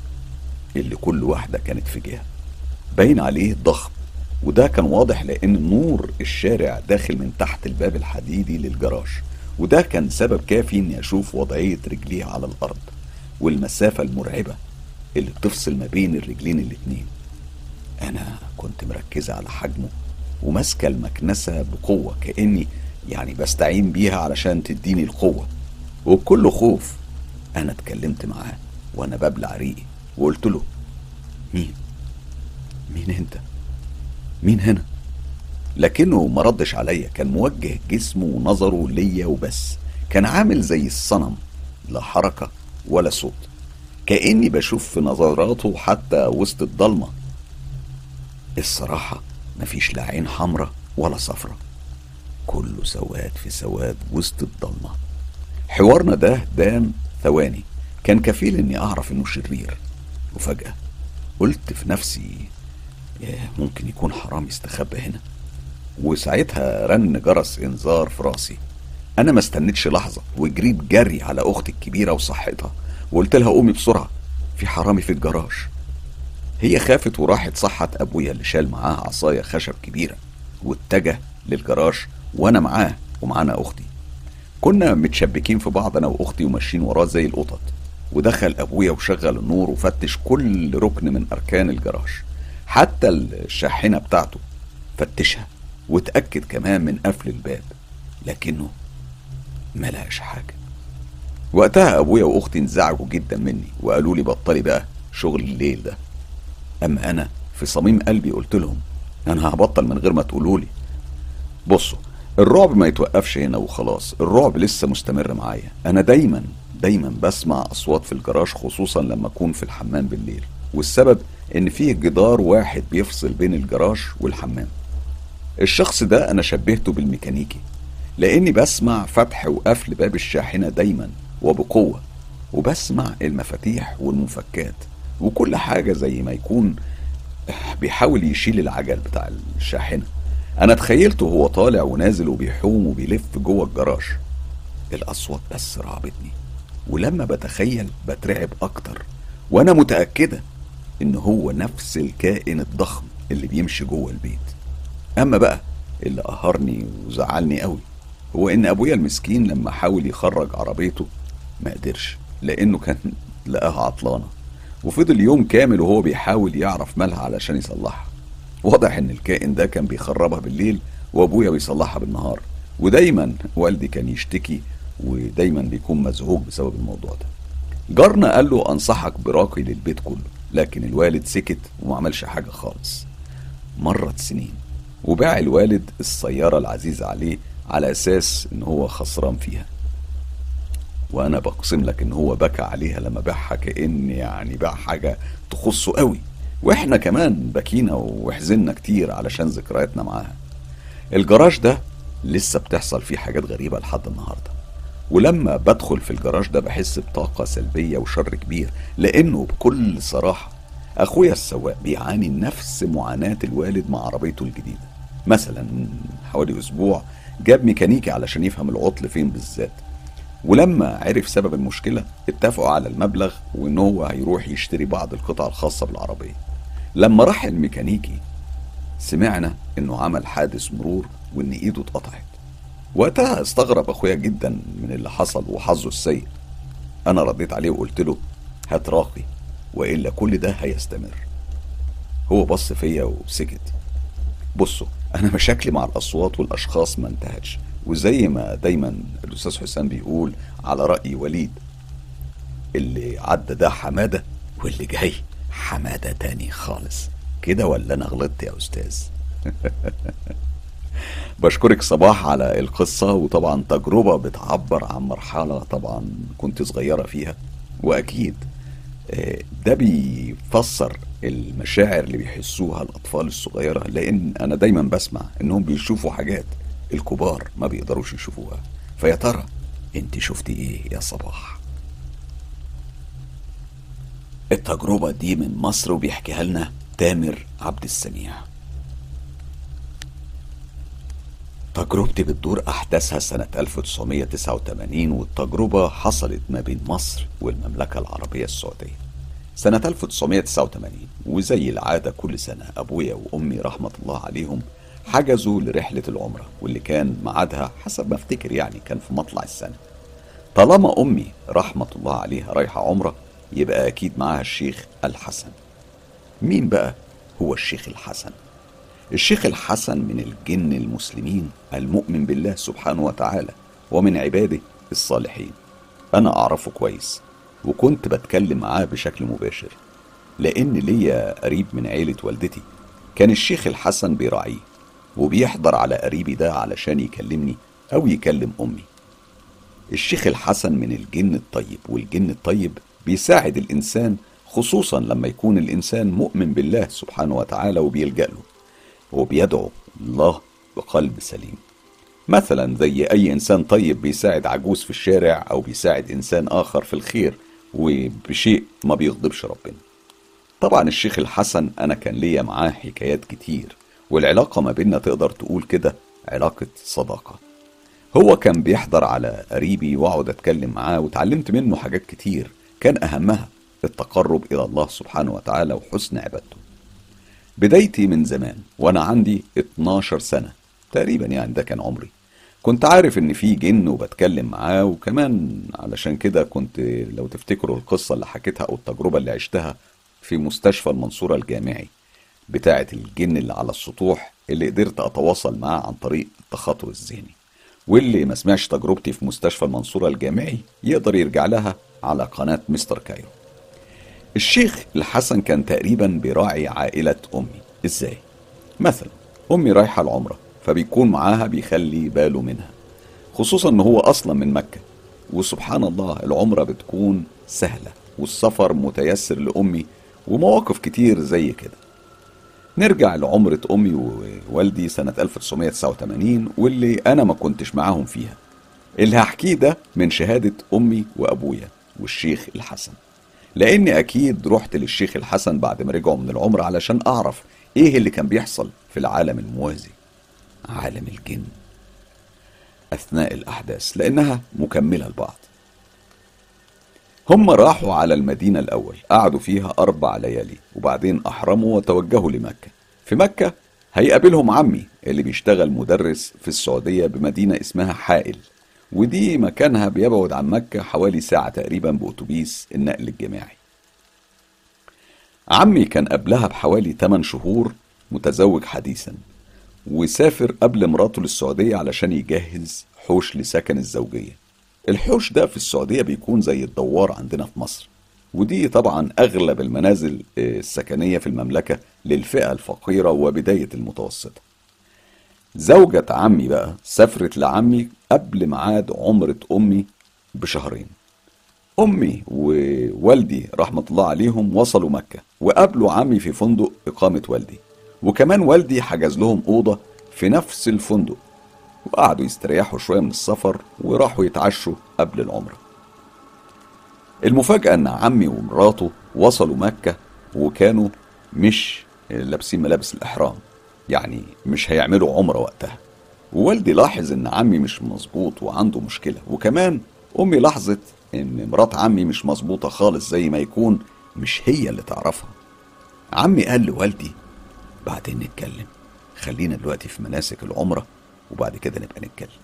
اللي كل واحدة كانت في جهة باين عليه ضخم وده كان واضح لان نور الشارع داخل من تحت الباب الحديدي للجراج وده كان سبب كافي اني اشوف وضعية رجليه على الارض والمسافة المرعبة اللي بتفصل ما بين الرجلين الاتنين انا كنت مركزة على حجمه وماسكة المكنسة بقوة كأني يعني بستعين بيها علشان تديني القوة وبكل خوف انا اتكلمت معاه وانا ببلع ريقي وقلت له مين مين انت مين هنا لكنه ما ردش عليا كان موجه جسمه ونظره ليا وبس كان عامل زي الصنم لا حركة ولا صوت كأني بشوف في نظراته حتى وسط الضلمة الصراحة مفيش لا عين حمرة ولا صفرة كله سواد في سواد وسط الضلمة حوارنا ده دام ثواني كان كفيل اني اعرف انه شرير وفجأة قلت في نفسي ياه ممكن يكون حرام يستخبى هنا وساعتها رن جرس انذار في راسي انا ما استنيتش لحظه وجريت جري على اختي الكبيره وصحتها وقلت لها قومي بسرعه في حرامي في الجراج هي خافت وراحت صحت ابويا اللي شال معاه عصايه خشب كبيره واتجه للجراج وانا معاه ومعانا اختي كنا متشبكين في بعض انا واختي وماشيين وراه زي القطط ودخل ابويا وشغل النور وفتش كل ركن من اركان الجراج حتى الشاحنه بتاعته فتشها واتاكد كمان من قفل الباب لكنه ما لقاش حاجه وقتها ابويا واختي انزعجوا جدا مني وقالوا لي بطلي بقى شغل الليل ده اما انا في صميم قلبي قلت لهم انا هبطل من غير ما تقولوا لي بصوا الرعب ما يتوقفش هنا وخلاص الرعب لسه مستمر معايا انا دايما دايما بسمع اصوات في الجراج خصوصا لما اكون في الحمام بالليل والسبب ان فيه جدار واحد بيفصل بين الجراج والحمام الشخص ده انا شبهته بالميكانيكي لاني بسمع فتح وقفل باب الشاحنة دايما وبقوة وبسمع المفاتيح والمفكات وكل حاجة زي ما يكون بيحاول يشيل العجل بتاع الشاحنة انا تخيلته هو طالع ونازل وبيحوم وبيلف جوه الجراج الاصوات بس رعبتني ولما بتخيل بترعب اكتر وانا متأكدة ان هو نفس الكائن الضخم اللي بيمشي جوه البيت اما بقى اللي قهرني وزعلني قوي هو ان ابويا المسكين لما حاول يخرج عربيته ما قدرش لانه كان لقاها عطلانه وفضل يوم كامل وهو بيحاول يعرف مالها علشان يصلحها واضح ان الكائن ده كان بيخربها بالليل وابويا بيصلحها بالنهار ودايما والدي كان يشتكي ودايما بيكون مزعوج بسبب الموضوع ده جارنا قال له انصحك براقي للبيت كله لكن الوالد سكت وما عملش حاجه خالص مرت سنين وباع الوالد السيارة العزيزة عليه على أساس إن هو خسران فيها وأنا بقسم لك إن هو بكى عليها لما باعها كأن يعني باع حاجة تخصه قوي وإحنا كمان بكينا وحزنا كتير علشان ذكرياتنا معاها الجراج ده لسه بتحصل فيه حاجات غريبة لحد النهاردة ولما بدخل في الجراج ده بحس بطاقة سلبية وشر كبير لأنه بكل صراحة أخويا السواق بيعاني نفس معاناة الوالد مع عربيته الجديدة مثلا من حوالي أسبوع جاب ميكانيكي علشان يفهم العطل فين بالذات ولما عرف سبب المشكلة اتفقوا على المبلغ وإن هو هيروح يشتري بعض القطع الخاصة بالعربية لما راح الميكانيكي سمعنا إنه عمل حادث مرور وإن إيده اتقطعت وقتها استغرب أخويا جدا من اللي حصل وحظه السيء أنا رديت عليه وقلت له هات راقي وإلا كل ده هيستمر هو بص فيا وسكت بصوا أنا مشاكلي مع الأصوات والأشخاص ما انتهتش وزي ما دايما الأستاذ حسام بيقول على رأي وليد اللي عدى ده حمادة واللي جاي حمادة تاني خالص كده ولا أنا غلطت يا أستاذ بشكرك صباح على القصة وطبعا تجربة بتعبر عن مرحلة طبعا كنت صغيرة فيها وأكيد ده بيفسر المشاعر اللي بيحسوها الأطفال الصغيرة لأن أنا دايما بسمع إنهم بيشوفوا حاجات الكبار ما بيقدروش يشوفوها فيا ترى انت شفتي ايه يا صباح التجربة دي من مصر وبيحكيها لنا تامر عبد السميع تجربتي بتدور أحداثها سنة 1989 والتجربة حصلت ما بين مصر والمملكة العربية السعودية سنة 1989 وزي العادة كل سنة أبويا وأمي رحمة الله عليهم حجزوا لرحلة العمرة واللي كان ميعادها حسب ما افتكر يعني كان في مطلع السنة طالما أمي رحمة الله عليها رايحة عمرة يبقى أكيد معاها الشيخ الحسن مين بقى هو الشيخ الحسن الشيخ الحسن من الجن المسلمين المؤمن بالله سبحانه وتعالى ومن عباده الصالحين أنا أعرفه كويس وكنت بتكلم معاه بشكل مباشر لأن ليا قريب من عيلة والدتي كان الشيخ الحسن بيراعيه وبيحضر على قريبي ده علشان يكلمني أو يكلم أمي الشيخ الحسن من الجن الطيب والجن الطيب بيساعد الإنسان خصوصا لما يكون الإنسان مؤمن بالله سبحانه وتعالى وبيلجأ له وبيدعو الله بقلب سليم مثلا زي أي إنسان طيب بيساعد عجوز في الشارع أو بيساعد إنسان آخر في الخير وبشيء ما بيغضبش ربنا طبعا الشيخ الحسن أنا كان ليا معاه حكايات كتير والعلاقة ما بيننا تقدر تقول كده علاقة صداقة هو كان بيحضر على قريبي واقعد اتكلم معاه وتعلمت منه حاجات كتير كان اهمها التقرب الى الله سبحانه وتعالى وحسن عبادته بدايتي من زمان وانا عندي 12 سنة تقريبا يعني ده كان عمري كنت عارف ان في جن وبتكلم معاه وكمان علشان كده كنت لو تفتكروا القصة اللي حكيتها او التجربة اللي عشتها في مستشفى المنصورة الجامعي بتاعة الجن اللي على السطوح اللي قدرت اتواصل معاه عن طريق التخاطر الذهني واللي ما سمعش تجربتي في مستشفى المنصورة الجامعي يقدر يرجع لها على قناة مستر كايرو الشيخ الحسن كان تقريبا بيراعي عائلة أمي إزاي؟ مثلا أمي رايحة العمرة فبيكون معاها بيخلي باله منها خصوصا ان هو اصلا من مكة وسبحان الله العمرة بتكون سهلة والسفر متيسر لأمي ومواقف كتير زي كده نرجع لعمرة أمي ووالدي سنة 1989 واللي أنا ما كنتش معاهم فيها اللي هحكيه ده من شهادة أمي وأبويا والشيخ الحسن لأني أكيد رحت للشيخ الحسن بعد ما رجعوا من العمرة علشان أعرف إيه اللي كان بيحصل في العالم الموازي عالم الجن أثناء الأحداث لأنها مكملة لبعض هم راحوا على المدينة الأول قعدوا فيها أربع ليالي وبعدين أحرموا وتوجهوا لمكة في مكة هيقابلهم عمي اللي بيشتغل مدرس في السعودية بمدينة اسمها حائل ودي مكانها بيبعد عن مكة حوالي ساعة تقريبا بأتوبيس النقل الجماعي عمي كان قبلها بحوالي 8 شهور متزوج حديثا وسافر قبل مراته للسعودية علشان يجهز حوش لسكن الزوجية الحوش ده في السعودية بيكون زي الدوار عندنا في مصر ودي طبعا أغلب المنازل السكنية في المملكة للفئة الفقيرة وبداية المتوسطة زوجة عمي بقى سافرت لعمي قبل ميعاد عمرة أمي بشهرين أمي ووالدي رحمة الله عليهم وصلوا مكة وقابلوا عمي في فندق إقامة والدي وكمان والدي حجز لهم أوضة في نفس الفندق وقعدوا يستريحوا شوية من السفر وراحوا يتعشوا قبل العمرة المفاجأة إن عمي ومراته وصلوا مكة وكانوا مش لابسين ملابس الإحرام يعني مش هيعملوا عمرة وقتها ووالدي لاحظ إن عمي مش مظبوط وعنده مشكلة وكمان أمي لاحظت إن مرات عمي مش مظبوطة خالص زي ما يكون مش هي اللي تعرفها عمي قال لوالدي بعدين نتكلم خلينا دلوقتي في مناسك العمرة وبعد كده نبقى نتكلم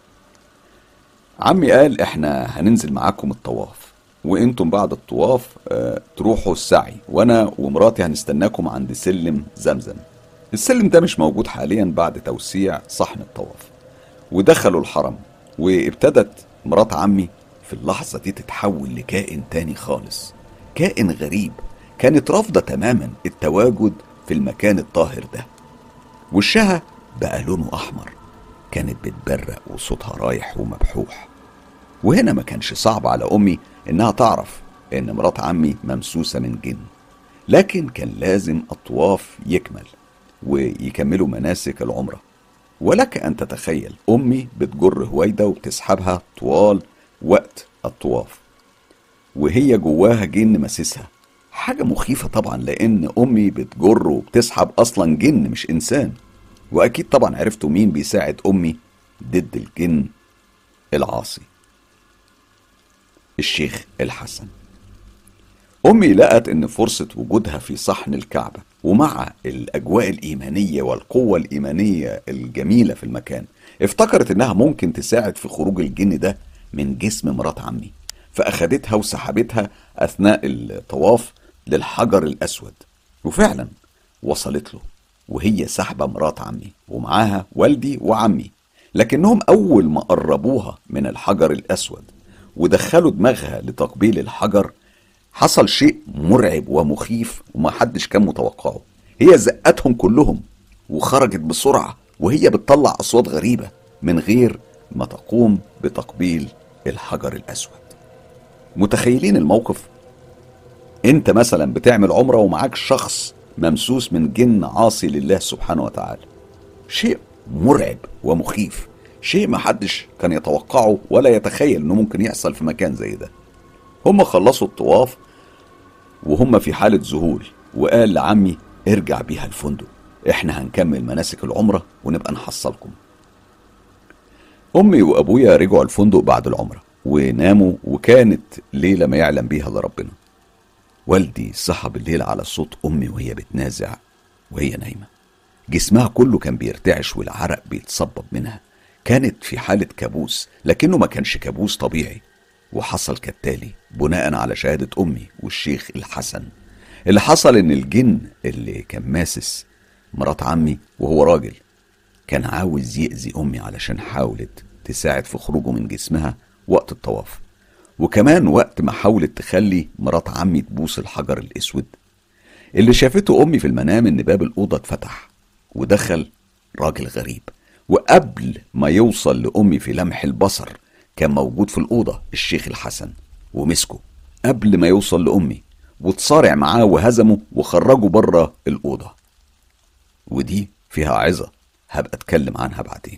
عمي قال احنا هننزل معاكم الطواف وانتم بعد الطواف اه تروحوا السعي وانا ومراتي هنستناكم عند سلم زمزم السلم ده مش موجود حاليا بعد توسيع صحن الطواف ودخلوا الحرم وابتدت مرات عمي في اللحظة دي تتحول لكائن تاني خالص كائن غريب كانت رافضة تماما التواجد في المكان الطاهر ده وشها بقى لونه أحمر كانت بتبرق وصوتها رايح ومبحوح وهنا ما كانش صعب على أمي إنها تعرف إن مرات عمي ممسوسة من جن لكن كان لازم الطواف يكمل ويكملوا مناسك العمرة ولك أن تتخيل أمي بتجر هويدة وبتسحبها طوال وقت الطواف وهي جواها جن مسسها حاجة مخيفة طبعا لأن أمي بتجر وبتسحب أصلا جن مش إنسان وأكيد طبعا عرفتوا مين بيساعد أمي ضد الجن العاصي الشيخ الحسن أمي لقت إن فرصة وجودها في صحن الكعبة ومع الأجواء الإيمانية والقوة الإيمانية الجميلة في المكان افتكرت إنها ممكن تساعد في خروج الجن ده من جسم مرات عمي فأخدتها وسحبتها أثناء الطواف للحجر الأسود وفعلا وصلت له وهي سحبة مرات عمي ومعاها والدي وعمي لكنهم أول ما قربوها من الحجر الأسود ودخلوا دماغها لتقبيل الحجر حصل شيء مرعب ومخيف ومحدش كان متوقعه هي زقتهم كلهم وخرجت بسرعة وهي بتطلع أصوات غريبة من غير ما تقوم بتقبيل الحجر الأسود متخيلين الموقف انت مثلا بتعمل عمرة ومعاك شخص ممسوس من جن عاصي لله سبحانه وتعالى شيء مرعب ومخيف شيء محدش كان يتوقعه ولا يتخيل انه ممكن يحصل في مكان زي ده هم خلصوا الطواف وهم في حالة ذهول وقال لعمي ارجع بيها الفندق احنا هنكمل مناسك العمرة ونبقى نحصلكم امي وابويا رجعوا الفندق بعد العمرة وناموا وكانت ليلة ما يعلم بيها الا ربنا والدي صحى بالليل على صوت امي وهي بتنازع وهي نايمة جسمها كله كان بيرتعش والعرق بيتصبب منها كانت في حالة كابوس لكنه ما كانش كابوس طبيعي وحصل كالتالي بناء على شهادة أمي والشيخ الحسن اللي حصل إن الجن اللي كان ماسس مرات عمي وهو راجل كان عاوز يأذي أمي علشان حاولت تساعد في خروجه من جسمها وقت الطواف وكمان وقت ما حاولت تخلي مرات عمي تبوس الحجر الأسود اللي شافته أمي في المنام إن باب الأوضة اتفتح ودخل راجل غريب وقبل ما يوصل لأمي في لمح البصر كان موجود في الأوضة الشيخ الحسن ومسكه قبل ما يوصل لأمي وتصارع معاه وهزمه وخرجه بره الأوضة ودي فيها عظة هبقى أتكلم عنها بعدين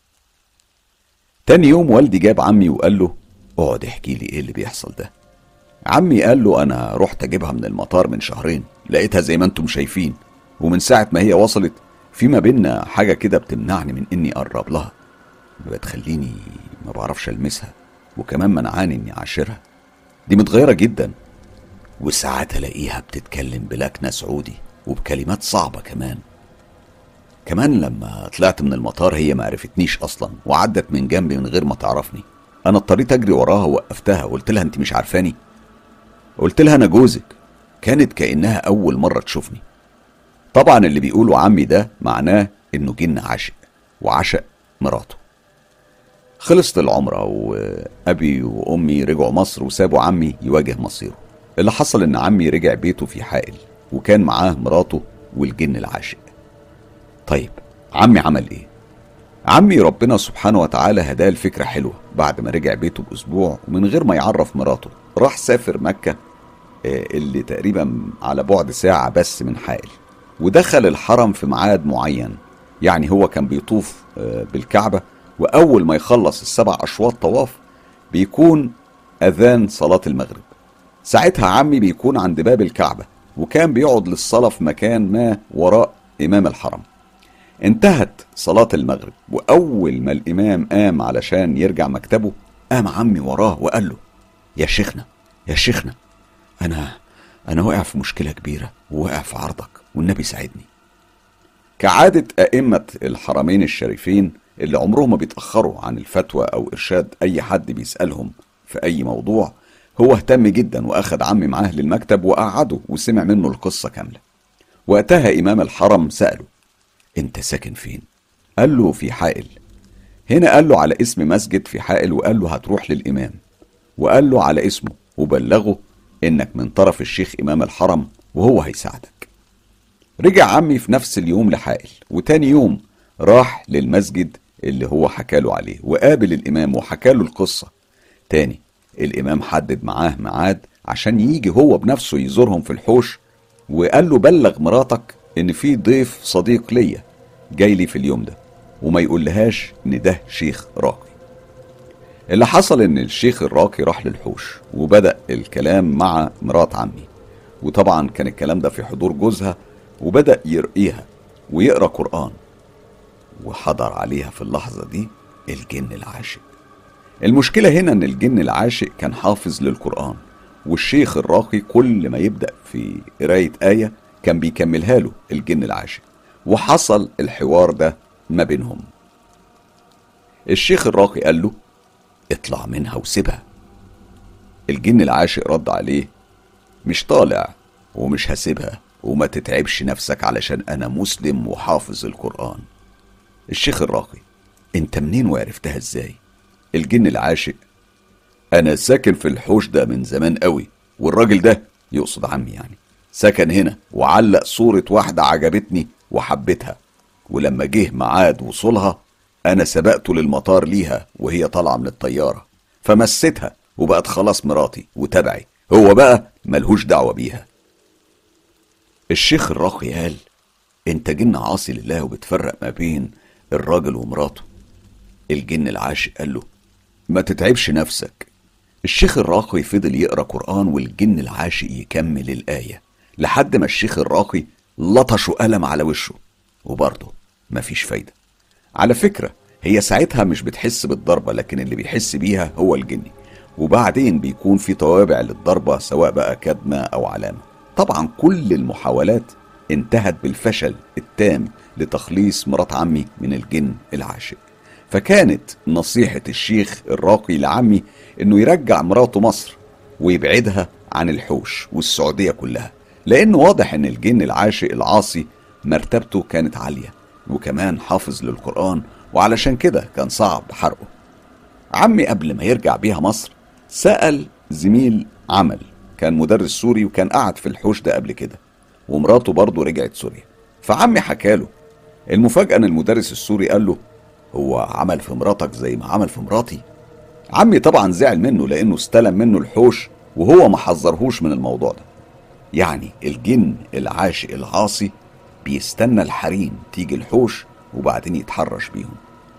تاني يوم والدي جاب عمي وقال له اقعد احكي لي ايه اللي بيحصل ده عمي قال له انا رحت اجيبها من المطار من شهرين لقيتها زي ما انتم شايفين ومن ساعة ما هي وصلت في ما بينا حاجة كده بتمنعني من اني اقرب لها بتخليني ما بعرفش المسها وكمان منعاني اني اعاشرها دي متغيرة جدا وساعات الاقيها بتتكلم بلكنة سعودي وبكلمات صعبة كمان كمان لما طلعت من المطار هي ما عرفتنيش اصلا وعدت من جنبي من غير ما تعرفني انا اضطريت اجري وراها ووقفتها وقلت لها انت مش عارفاني قلت لها انا جوزك كانت كانها اول مره تشوفني طبعا اللي بيقولوا عمي ده معناه انه جن عاشق وعشق مراته خلصت العمرة وأبي وأمي رجعوا مصر وسابوا عمي يواجه مصيره اللي حصل إن عمي رجع بيته في حائل وكان معاه مراته والجن العاشق طيب عمي عمل إيه؟ عمي ربنا سبحانه وتعالى هداه الفكرة حلوة بعد ما رجع بيته بأسبوع ومن غير ما يعرف مراته راح سافر مكة اللي تقريبا على بعد ساعة بس من حائل ودخل الحرم في ميعاد معين يعني هو كان بيطوف بالكعبة وأول ما يخلص السبع أشواط طواف بيكون أذان صلاة المغرب ساعتها عمي بيكون عند باب الكعبة وكان بيقعد للصلاة في مكان ما وراء إمام الحرم انتهت صلاة المغرب وأول ما الإمام قام علشان يرجع مكتبه قام عمي وراه وقال له يا شيخنا يا شيخنا أنا أنا واقع في مشكلة كبيرة وواقع في عرضك والنبي ساعدني كعادة أئمة الحرمين الشريفين اللي عمرهم ما بيتأخروا عن الفتوى أو إرشاد أي حد بيسألهم في أي موضوع هو اهتم جدا وأخد عمي معاه للمكتب وقعده وسمع منه القصة كاملة وقتها إمام الحرم سأله أنت ساكن فين؟ قال له في حائل هنا قال له على اسم مسجد في حائل وقال له هتروح للإمام وقال له على اسمه وبلغه إنك من طرف الشيخ إمام الحرم وهو هيساعدك رجع عمي في نفس اليوم لحائل وتاني يوم راح للمسجد اللي هو حكاله عليه وقابل الإمام وحكاله القصة تاني الإمام حدد معاه ميعاد عشان يجي هو بنفسه يزورهم في الحوش وقال له بلغ مراتك إن في ضيف صديق ليا جاي لي في اليوم ده وما يقولهاش إن ده شيخ راقي اللي حصل إن الشيخ الراقي راح للحوش وبدأ الكلام مع مرات عمي وطبعا كان الكلام ده في حضور جوزها وبدأ يرقيها ويقرأ قرآن وحضر عليها في اللحظة دي الجن العاشق المشكلة هنا ان الجن العاشق كان حافظ للقرآن والشيخ الراقي كل ما يبدأ في قراية آية كان بيكملها له الجن العاشق وحصل الحوار ده ما بينهم الشيخ الراقي قال له اطلع منها وسيبها الجن العاشق رد عليه مش طالع ومش هسيبها وما تتعبش نفسك علشان انا مسلم وحافظ القرآن الشيخ الراقي انت منين وعرفتها ازاي الجن العاشق انا ساكن في الحوش ده من زمان قوي والراجل ده يقصد عمي يعني سكن هنا وعلق صورة واحدة عجبتني وحبيتها ولما جه ميعاد وصولها أنا سبقته للمطار ليها وهي طالعة من الطيارة فمستها وبقت خلاص مراتي وتبعي هو بقى ملهوش دعوة بيها الشيخ الراقي قال انت جن عاصي لله وبتفرق ما بين الراجل ومراته الجن العاشق قال له ما تتعبش نفسك الشيخ الراقي فضل يقرا قران والجن العاشق يكمل الايه لحد ما الشيخ الراقي لطشه قلم على وشه وبرضه مفيش فايده على فكره هي ساعتها مش بتحس بالضربه لكن اللي بيحس بيها هو الجني وبعدين بيكون في توابع للضربه سواء بقى كدمه او علامه طبعا كل المحاولات انتهت بالفشل التام لتخليص مرات عمي من الجن العاشق فكانت نصيحة الشيخ الراقي لعمي انه يرجع مراته مصر ويبعدها عن الحوش والسعودية كلها لانه واضح ان الجن العاشق العاصي مرتبته كانت عالية وكمان حافظ للقرآن وعلشان كده كان صعب حرقه عمي قبل ما يرجع بيها مصر سأل زميل عمل كان مدرس سوري وكان قعد في الحوش ده قبل كده ومراته برضه رجعت سوريا فعمي حكاله المفاجأة ان المدرس السوري قال له هو عمل في مراتك زي ما عمل في مراتي عمي طبعا زعل منه لانه استلم منه الحوش وهو ما حذرهوش من الموضوع ده يعني الجن العاشق العاصي بيستنى الحريم تيجي الحوش وبعدين يتحرش بيهم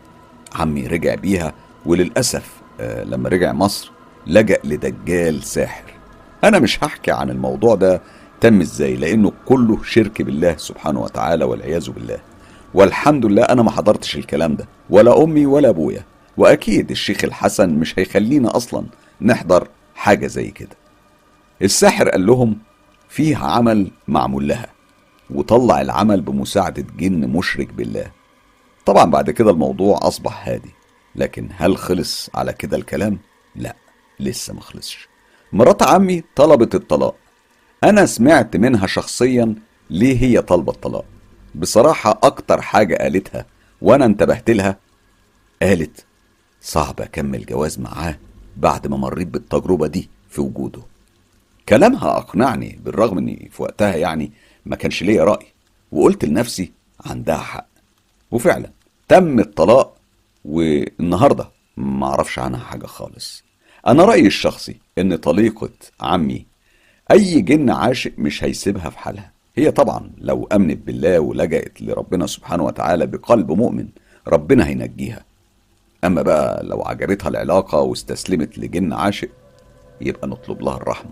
عمي رجع بيها وللأسف آه لما رجع مصر لجأ لدجال ساحر أنا مش هحكي عن الموضوع ده تم ازاي لأنه كله شرك بالله سبحانه وتعالى والعياذ بالله والحمد لله أنا ما حضرتش الكلام ده ولا أمي ولا أبويا وأكيد الشيخ الحسن مش هيخلينا أصلا نحضر حاجة زي كده الساحر قال لهم فيه عمل معمول لها وطلع العمل بمساعدة جن مشرك بالله طبعا بعد كده الموضوع أصبح هادي لكن هل خلص على كده الكلام؟ لا لسه ما خلصش مرات عمي طلبت الطلاق أنا سمعت منها شخصيا ليه هي طالبة الطلاق بصراحة أكتر حاجة قالتها وأنا انتبهت لها قالت صعب أكمل جواز معاه بعد ما مريت بالتجربة دي في وجوده كلامها أقنعني بالرغم إني في وقتها يعني ما كانش ليا رأي وقلت لنفسي عندها حق وفعلا تم الطلاق والنهارده ما اعرفش عنها حاجة خالص أنا رأيي الشخصي إن طليقة عمي أي جن عاشق مش هيسيبها في حالها هي طبعا لو أمنت بالله ولجأت لربنا سبحانه وتعالى بقلب مؤمن ربنا هينجيها أما بقى لو عجبتها العلاقة واستسلمت لجن عاشق يبقى نطلب لها الرحمة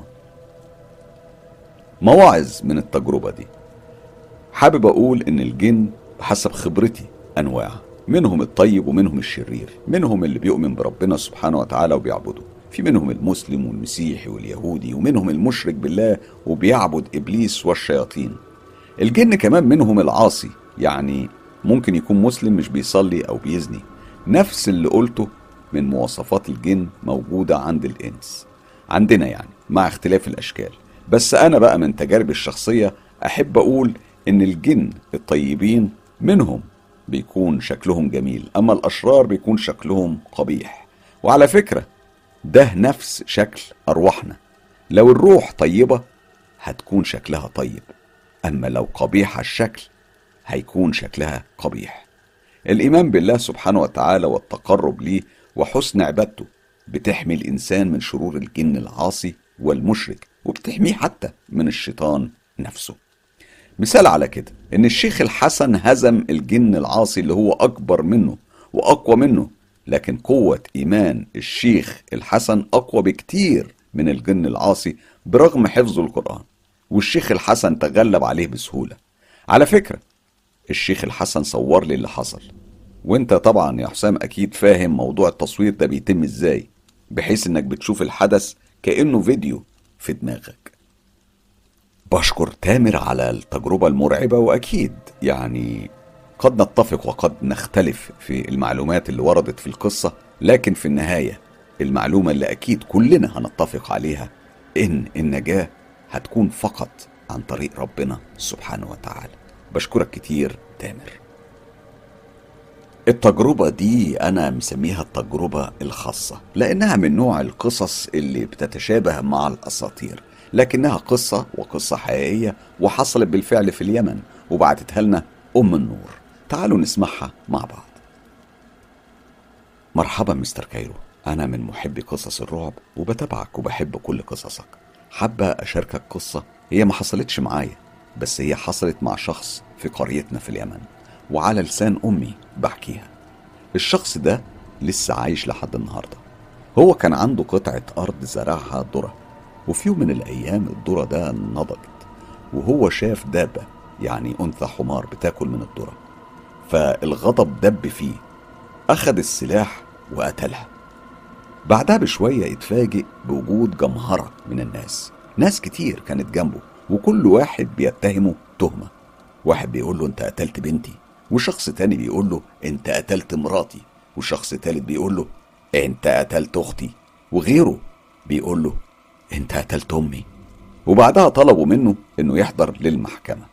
مواعظ من التجربة دي حابب أقول إن الجن بحسب خبرتي أنواع منهم الطيب ومنهم الشرير منهم اللي بيؤمن بربنا سبحانه وتعالى وبيعبده في منهم المسلم والمسيحي واليهودي ومنهم المشرك بالله وبيعبد إبليس والشياطين الجن كمان منهم العاصي يعني ممكن يكون مسلم مش بيصلي أو بيزني نفس اللي قلته من مواصفات الجن موجودة عند الإنس عندنا يعني مع اختلاف الأشكال بس أنا بقى من تجاربي الشخصية أحب أقول إن الجن الطيبين منهم بيكون شكلهم جميل أما الأشرار بيكون شكلهم قبيح وعلى فكرة ده نفس شكل أرواحنا لو الروح طيبة هتكون شكلها طيب أما لو قبيحة الشكل هيكون شكلها قبيح الإيمان بالله سبحانه وتعالى والتقرب ليه وحسن عبادته بتحمي الإنسان من شرور الجن العاصي والمشرك وبتحميه حتى من الشيطان نفسه مثال على كده ان الشيخ الحسن هزم الجن العاصي اللي هو اكبر منه واقوى منه لكن قوة ايمان الشيخ الحسن اقوى بكتير من الجن العاصي برغم حفظه القرآن والشيخ الحسن تغلب عليه بسهولة على فكرة الشيخ الحسن صور لي اللي حصل وانت طبعا يا حسام اكيد فاهم موضوع التصوير ده بيتم ازاي بحيث انك بتشوف الحدث كأنه فيديو في دماغك بشكر تامر على التجربة المرعبة وأكيد يعني قد نتفق وقد نختلف في المعلومات اللي وردت في القصة لكن في النهاية المعلومة اللي أكيد كلنا هنتفق عليها إن النجاة هتكون فقط عن طريق ربنا سبحانه وتعالى بشكرك كتير تامر التجربة دي أنا مسميها التجربة الخاصة لأنها من نوع القصص اللي بتتشابه مع الأساطير لكنها قصة وقصة حقيقية وحصلت بالفعل في اليمن وبعتتها لنا أم النور تعالوا نسمعها مع بعض مرحبا مستر كايرو أنا من محبي قصص الرعب وبتابعك وبحب كل قصصك حابة أشاركك قصة هي ما حصلتش معايا بس هي حصلت مع شخص في قريتنا في اليمن وعلى لسان أمي بحكيها الشخص ده لسه عايش لحد النهاردة هو كان عنده قطعة أرض زرعها ذرة وفي يوم من الأيام الذرة ده نضجت وهو شاف دابة يعني أنثى حمار بتاكل من الذرة فالغضب دب فيه أخذ السلاح وقتلها بعدها بشوية اتفاجئ بوجود جمهرة من الناس ناس كتير كانت جنبه وكل واحد بيتهمه تهمة واحد بيقول له انت قتلت بنتي وشخص تاني بيقول له انت قتلت مراتي وشخص تالت بيقول له انت قتلت اختي وغيره بيقول له انت قتلت امي وبعدها طلبوا منه انه يحضر للمحكمة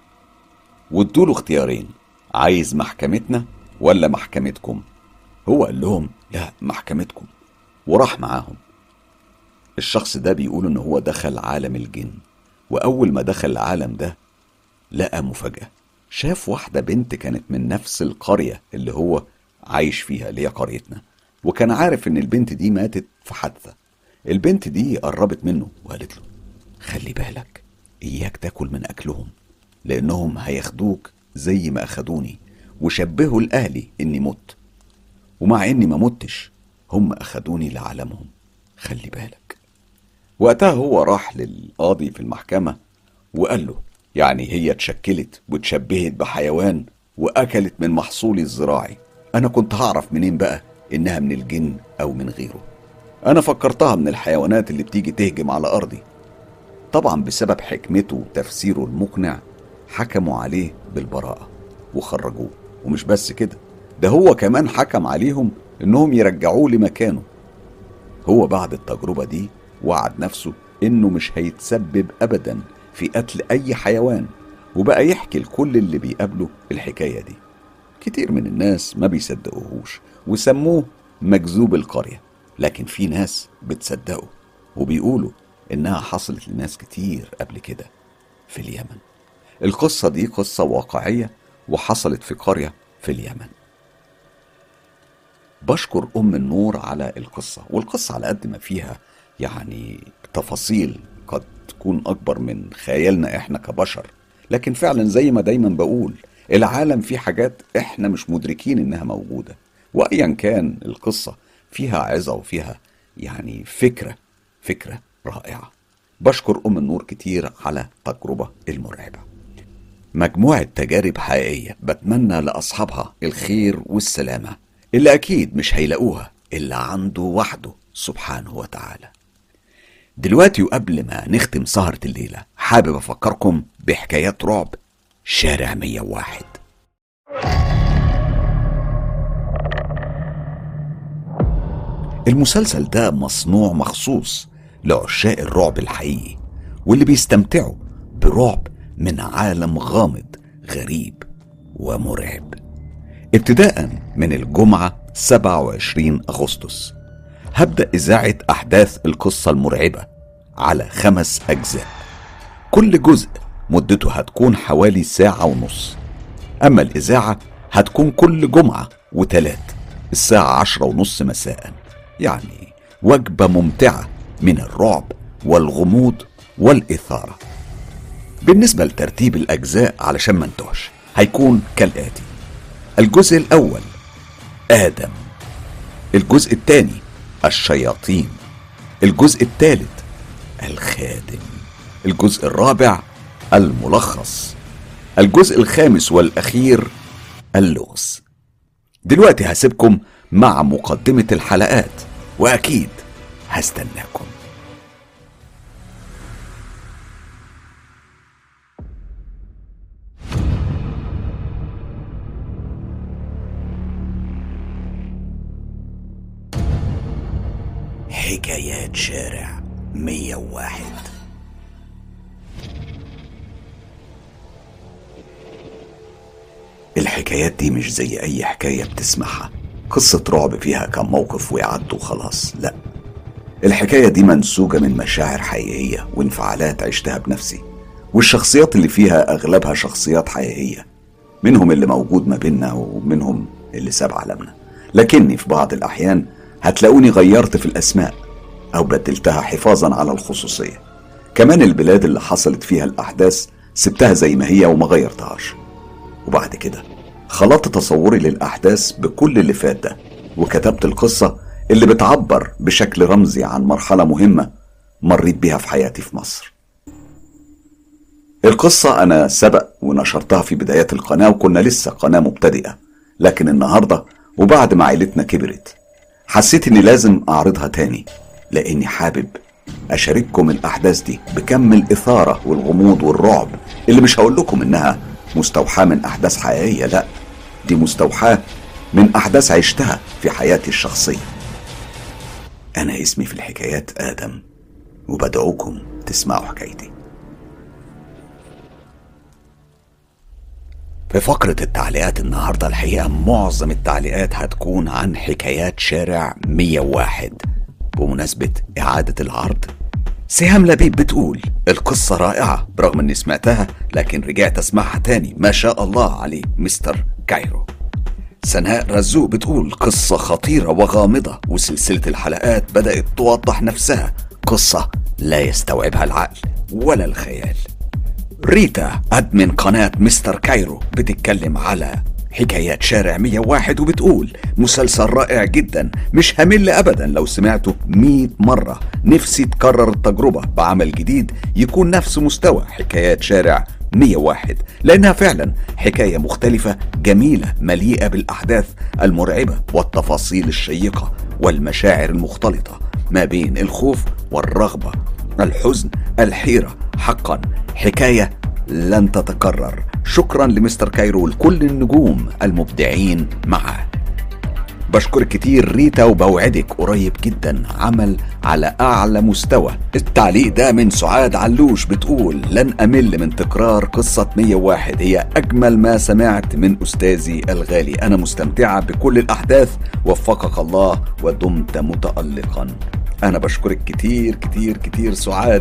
وادوله اختيارين عايز محكمتنا ولا محكمتكم هو قال لهم لا محكمتكم وراح معاهم الشخص ده بيقول ان هو دخل عالم الجن واول ما دخل العالم ده لقى مفاجأة شاف واحدة بنت كانت من نفس القرية اللي هو عايش فيها اللي هي قريتنا وكان عارف ان البنت دي ماتت في حادثة البنت دي قربت منه وقالت له خلي بالك اياك تاكل من اكلهم لانهم هياخدوك زي ما اخدوني وشبهوا لاهلي اني مت ومع اني ما متش هم اخدوني لعالمهم خلي بالك وقتها هو راح للقاضي في المحكمة وقال له يعني هي اتشكلت واتشبهت بحيوان واكلت من محصولي الزراعي انا كنت هعرف منين بقى انها من الجن او من غيره انا فكرتها من الحيوانات اللي بتيجي تهجم على ارضي طبعا بسبب حكمته وتفسيره المقنع حكموا عليه بالبراءة وخرجوه ومش بس كده ده هو كمان حكم عليهم انهم يرجعوه لمكانه هو بعد التجربة دي وعد نفسه انه مش هيتسبب ابدا في قتل اي حيوان وبقى يحكي لكل اللي بيقابله الحكاية دي كتير من الناس ما بيصدقوهوش وسموه مجذوب القرية لكن في ناس بتصدقه وبيقولوا إنها حصلت لناس كتير قبل كده في اليمن القصة دي قصة واقعية وحصلت في قرية في اليمن بشكر أم النور على القصة والقصة على قد ما فيها يعني تفاصيل قد تكون أكبر من خيالنا إحنا كبشر لكن فعلا زي ما دايما بقول العالم فيه حاجات إحنا مش مدركين إنها موجودة وأيا كان القصة فيها عظة وفيها يعني فكرة فكرة رائعة بشكر أم النور كتير على التجربة المرعبة مجموعة تجارب حقيقية بتمنى لأصحابها الخير والسلامة اللي أكيد مش هيلاقوها إلا عنده وحده سبحانه وتعالى دلوقتي وقبل ما نختم سهرة الليلة حابب أفكركم بحكايات رعب شارع 101 المسلسل ده مصنوع مخصوص لعشاق الرعب الحقيقي واللي بيستمتعوا برعب من عالم غامض غريب ومرعب ابتداء من الجمعة 27 أغسطس هبدأ إذاعة أحداث القصة المرعبة على خمس أجزاء كل جزء مدته هتكون حوالي ساعة ونص أما الإذاعة هتكون كل جمعة وتلات الساعة عشرة ونص مساء يعني وجبة ممتعة من الرعب والغموض والإثارة بالنسبة لترتيب الأجزاء علشان ما انتهش هيكون كالآتي الجزء الأول آدم الجزء الثاني الشياطين الجزء الثالث الخادم الجزء الرابع الملخص الجزء الخامس والأخير اللغز دلوقتي هسيبكم مع مقدمة الحلقات وأكيد هستناكم حكايات شارع 101 الحكايات دي مش زي أي حكاية بتسمعها قصة رعب فيها كم موقف ويعدوا وخلاص لا الحكاية دي منسوجة من مشاعر حقيقية وانفعالات عشتها بنفسي والشخصيات اللي فيها أغلبها شخصيات حقيقية منهم اللي موجود ما بيننا ومنهم اللي ساب عالمنا لكني في بعض الأحيان هتلاقوني غيرت في الأسماء أو بدلتها حفاظا على الخصوصية كمان البلاد اللي حصلت فيها الأحداث سبتها زي ما هي وما غيرتهاش وبعد كده خلطت تصوري للأحداث بكل اللي فات ده وكتبت القصة اللي بتعبر بشكل رمزي عن مرحلة مهمة مريت بيها في حياتي في مصر القصة أنا سبق ونشرتها في بدايات القناة وكنا لسه قناة مبتدئة لكن النهاردة وبعد ما عيلتنا كبرت حسيت إني لازم أعرضها تاني لأني حابب أشارككم الأحداث دي بكم الإثارة والغموض والرعب اللي مش هقول لكم إنها مستوحاة من أحداث حقيقية لأ دي مستوحاة من أحداث عشتها في حياتي الشخصية أنا اسمي في الحكايات آدم وبدعوكم تسمعوا حكايتي في فقرة التعليقات النهاردة الحقيقة معظم التعليقات هتكون عن حكايات شارع 101 بمناسبة إعادة العرض سهام لبيب بتقول القصة رائعة برغم اني سمعتها لكن رجعت اسمعها تاني ما شاء الله عليه مستر كايرو سناء رزوق بتقول قصة خطيرة وغامضة وسلسلة الحلقات بدأت توضح نفسها قصة لا يستوعبها العقل ولا الخيال ريتا أدمن قناة مستر كايرو بتتكلم على حكايات شارع 101 وبتقول مسلسل رائع جدا مش همل ابدا لو سمعته 100 مرة نفسي تكرر التجربة بعمل جديد يكون نفس مستوى حكايات شارع 101 لأنها فعلا حكاية مختلفة جميلة مليئة بالأحداث المرعبة والتفاصيل الشيقة والمشاعر المختلطة ما بين الخوف والرغبة الحزن الحيرة حقا حكاية لن تتكرر شكرا لمستر كايرو ولكل النجوم المبدعين معه بشكر كتير ريتا وبوعدك قريب جدا عمل على أعلى مستوى التعليق ده من سعاد علوش بتقول لن أمل من تكرار قصة 101 هي أجمل ما سمعت من أستاذي الغالي أنا مستمتعة بكل الأحداث وفقك الله ودمت متألقا أنا بشكرك كتير كتير كتير سعاد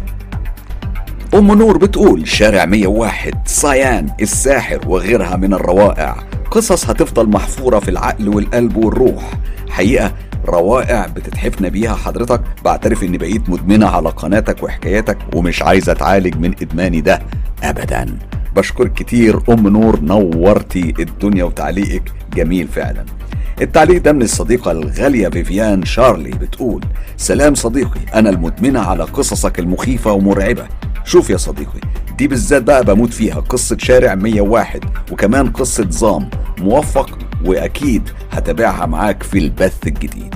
أم نور بتقول شارع 101 صيان الساحر وغيرها من الروائع قصص هتفضل محفورة في العقل والقلب والروح حقيقة روائع بتتحفنا بيها حضرتك بعترف اني بقيت مدمنة على قناتك وحكاياتك ومش عايزة اتعالج من ادماني ده ابدا بشكرك كتير ام نور نورتي الدنيا وتعليقك جميل فعلا التعليق ده من الصديقة الغالية فيفيان شارلي بتقول سلام صديقي أنا المدمنة على قصصك المخيفة ومرعبة شوف يا صديقي دي بالذات بقى بموت فيها قصة شارع 101 وكمان قصة زام موفق وأكيد هتابعها معاك في البث الجديد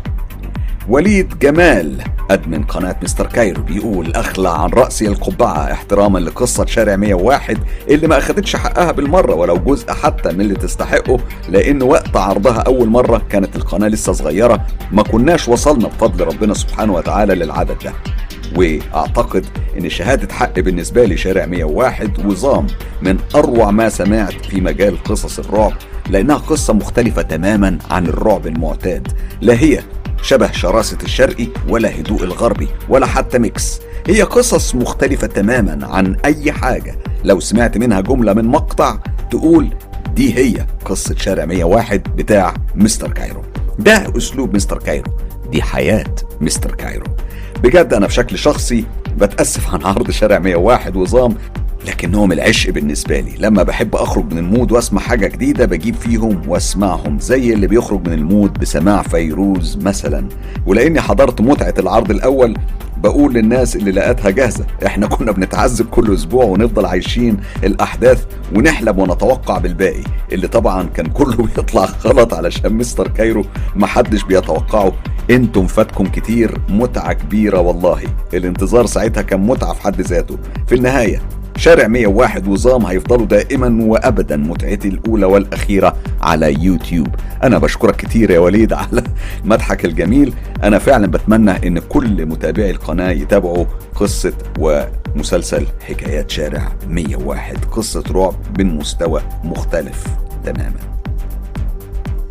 وليد جمال أدمن قناة مستر كايرو بيقول أخلع عن رأسي القبعة احتراما لقصة شارع 101 اللي ما أخدتش حقها بالمرة ولو جزء حتى من اللي تستحقه لأن وقت عرضها أول مرة كانت القناة لسه صغيرة ما كناش وصلنا بفضل ربنا سبحانه وتعالى للعدد ده واعتقد ان شهادة حق بالنسبة لي شارع 101 وظام من اروع ما سمعت في مجال قصص الرعب لانها قصة مختلفة تماما عن الرعب المعتاد لا هي شبه شراسة الشرقي ولا هدوء الغربي ولا حتى ميكس هي قصص مختلفة تماما عن أي حاجة لو سمعت منها جملة من مقطع تقول دي هي قصة شارع 101 بتاع مستر كايرو ده أسلوب مستر كايرو دي حياة مستر كايرو بجد أنا بشكل شخصي بتأسف عن عرض شارع 101 وظام لكنهم العشق بالنسبة لي لما بحب أخرج من المود وأسمع حاجة جديدة بجيب فيهم وأسمعهم زي اللي بيخرج من المود بسماع فيروز مثلا ولأني حضرت متعة العرض الأول بقول للناس اللي لقتها جاهزة احنا كنا بنتعذب كل اسبوع ونفضل عايشين الاحداث ونحلم ونتوقع بالباقي اللي طبعا كان كله بيطلع غلط علشان مستر كايرو محدش بيتوقعه انتم فاتكم كتير متعة كبيرة والله الانتظار ساعتها كان متعة في حد ذاته في النهاية شارع 101 وظام هيفضلوا دائما وابدا متعتي الاولى والاخيره على يوتيوب انا بشكرك كتير يا وليد على مدحك الجميل انا فعلا بتمنى ان كل متابعي القناه يتابعوا قصه ومسلسل حكايات شارع 101 قصه رعب من مستوى مختلف تماما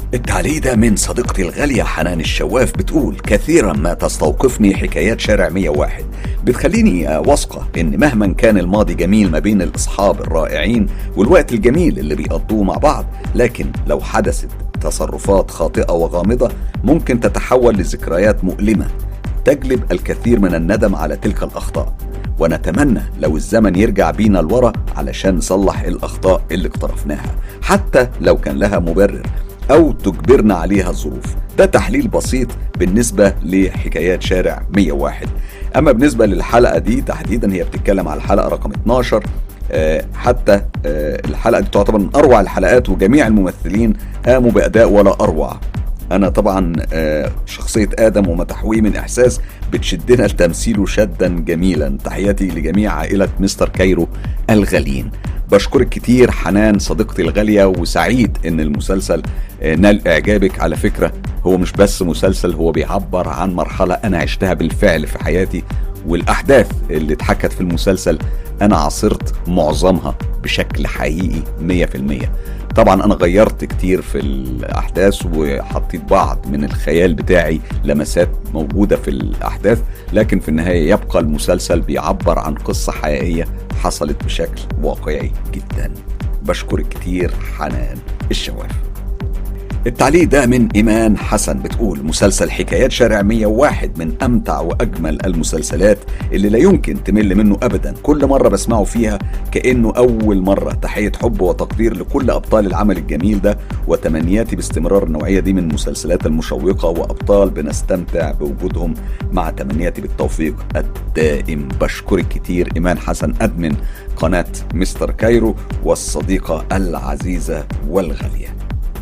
التعليق ده من صديقتي الغالية حنان الشواف بتقول كثيرا ما تستوقفني حكايات شارع 101 بتخليني واثقة ان مهما كان الماضي جميل ما بين الاصحاب الرائعين والوقت الجميل اللي بيقضوه مع بعض لكن لو حدثت تصرفات خاطئة وغامضة ممكن تتحول لذكريات مؤلمة تجلب الكثير من الندم على تلك الأخطاء ونتمنى لو الزمن يرجع بينا لورا علشان نصلح الأخطاء اللي اقترفناها حتى لو كان لها مبرر أو تجبرنا عليها الظروف ده تحليل بسيط بالنسبة لحكايات شارع 101 أما بالنسبة للحلقة دي تحديدا هي بتتكلم على الحلقة رقم 12 آه، حتى آه، الحلقة دي تعتبر من أروع الحلقات وجميع الممثلين قاموا بأداء ولا أروع أنا طبعا آه، شخصية آدم ومتحويه من إحساس بتشدنا لتمثيله شدا جميلا تحياتي لجميع عائلة مستر كايرو الغاليين بشكرك كتير حنان صديقتي الغالية وسعيد ان المسلسل نال اعجابك على فكرة هو مش بس مسلسل هو بيعبر عن مرحلة انا عشتها بالفعل في حياتي والاحداث اللي اتحكت في المسلسل انا عاصرت معظمها بشكل حقيقي 100% طبعا انا غيرت كتير في الاحداث وحطيت بعض من الخيال بتاعي لمسات موجوده في الاحداث لكن في النهايه يبقى المسلسل بيعبر عن قصه حقيقيه حصلت بشكل واقعي جدا بشكرك كتير حنان الشواف التعليق ده من إيمان حسن بتقول مسلسل حكايات شارع 101 من أمتع وأجمل المسلسلات اللي لا يمكن تمل منه أبدا كل مرة بسمعه فيها كأنه أول مرة تحية حب وتقدير لكل أبطال العمل الجميل ده وتمنياتي باستمرار النوعية دي من المسلسلات المشوقة وأبطال بنستمتع بوجودهم مع تمنياتي بالتوفيق الدائم بشكرك كتير إيمان حسن أدمن قناة مستر كايرو والصديقة العزيزة والغالية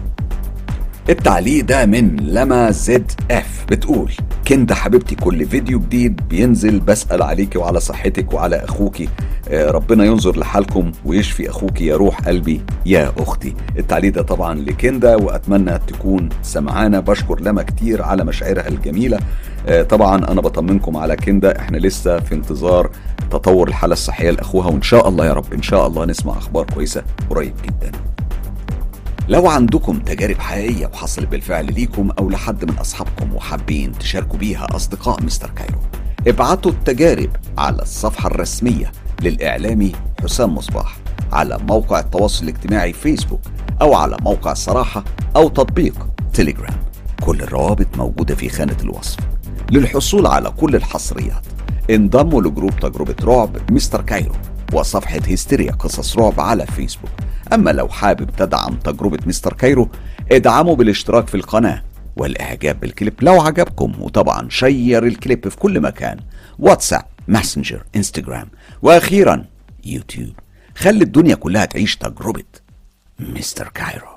التعليق ده من لما زد اف بتقول كنت حبيبتي كل فيديو جديد بينزل بسأل عليكي وعلى صحتك وعلى اخوكي آه، ربنا ينظر لحالكم ويشفي اخوكي يا روح قلبي يا اختي التعليق ده طبعا لكندا واتمنى تكون سمعانا بشكر لما كتير على مشاعرها الجميله آه، طبعا انا بطمنكم على كندا احنا لسه في انتظار تطور الحاله الصحيه لاخوها وان شاء الله يا رب ان شاء الله نسمع اخبار كويسه قريب جدا لو عندكم تجارب حقيقية وحصلت بالفعل ليكم أو لحد من أصحابكم وحابين تشاركوا بيها أصدقاء مستر كايرو ابعتوا التجارب على الصفحة الرسمية للإعلامي حسام مصباح على موقع التواصل الاجتماعي فيسبوك أو على موقع الصراحة أو تطبيق تليجرام كل الروابط موجودة في خانة الوصف للحصول على كل الحصريات انضموا لجروب تجربة رعب مستر كايرو وصفحة هستيريا قصص رعب على فيسبوك أما لو حابب تدعم تجربة مستر كايرو ادعموا بالاشتراك في القناة والإعجاب بالكليب لو عجبكم وطبعا شير الكليب في كل مكان واتساب ماسنجر انستجرام وأخيرا يوتيوب خلي الدنيا كلها تعيش تجربة مستر كايرو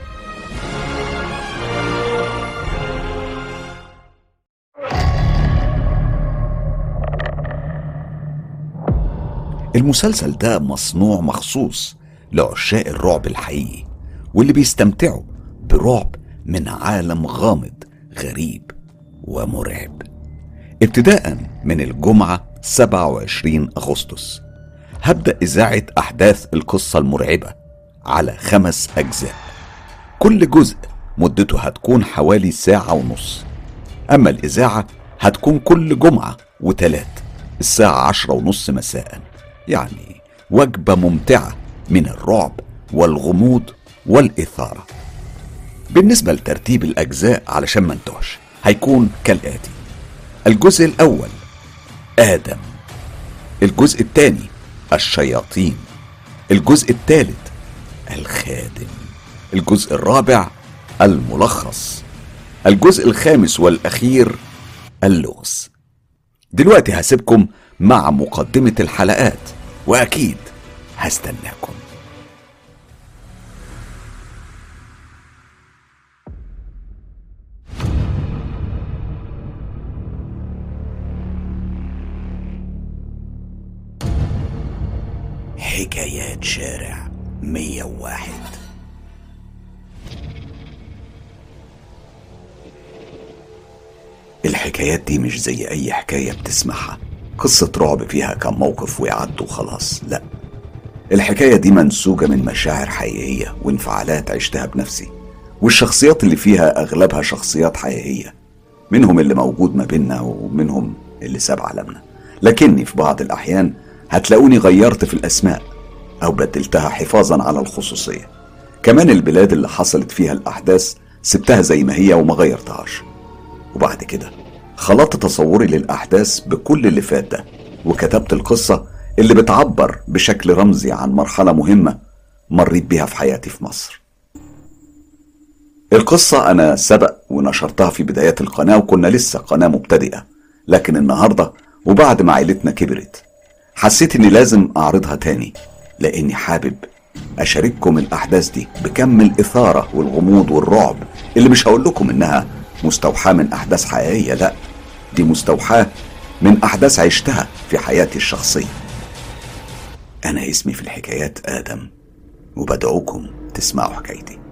المسلسل ده مصنوع مخصوص لعشاق الرعب الحقيقي واللي بيستمتعوا برعب من عالم غامض غريب ومرعب ابتداء من الجمعة 27 أغسطس هبدأ إذاعة أحداث القصة المرعبة على خمس أجزاء كل جزء مدته هتكون حوالي ساعة ونص أما الإذاعة هتكون كل جمعة وتلات الساعة عشرة ونص مساء يعني وجبة ممتعة من الرعب والغموض والإثارة بالنسبة لترتيب الأجزاء علشان ما انتهش هيكون كالآتي الجزء الأول آدم الجزء الثاني الشياطين الجزء الثالث الخادم الجزء الرابع الملخص الجزء الخامس والأخير اللغز دلوقتي هسيبكم مع مقدمة الحلقات وأكيد هستناكم حكايات شارع 101 الحكايات دي مش زي أي حكاية بتسمعها قصة رعب فيها كم موقف ويعدوا خلاص لا الحكاية دي منسوجة من مشاعر حقيقية وانفعالات عشتها بنفسي والشخصيات اللي فيها أغلبها شخصيات حقيقية منهم اللي موجود ما بيننا ومنهم اللي ساب عالمنا لكني في بعض الأحيان هتلاقوني غيرت في الأسماء أو بدلتها حفاظا على الخصوصية كمان البلاد اللي حصلت فيها الأحداث سبتها زي ما هي وما غيرتهاش وبعد كده خلطت تصوري للأحداث بكل اللي فات ده وكتبت القصة اللي بتعبر بشكل رمزي عن مرحلة مهمة مريت بيها في حياتي في مصر القصة أنا سبق ونشرتها في بدايات القناة وكنا لسه قناة مبتدئة لكن النهاردة وبعد ما عيلتنا كبرت حسيت إني لازم أعرضها تاني لأني حابب أشارككم الأحداث دي بكم الإثارة والغموض والرعب اللي مش هقول لكم إنها مستوحاة من أحداث حقيقية لأ دي مستوحاة من أحداث عشتها في حياتي الشخصية أنا اسمي في الحكايات آدم وبدعوكم تسمعوا حكايتي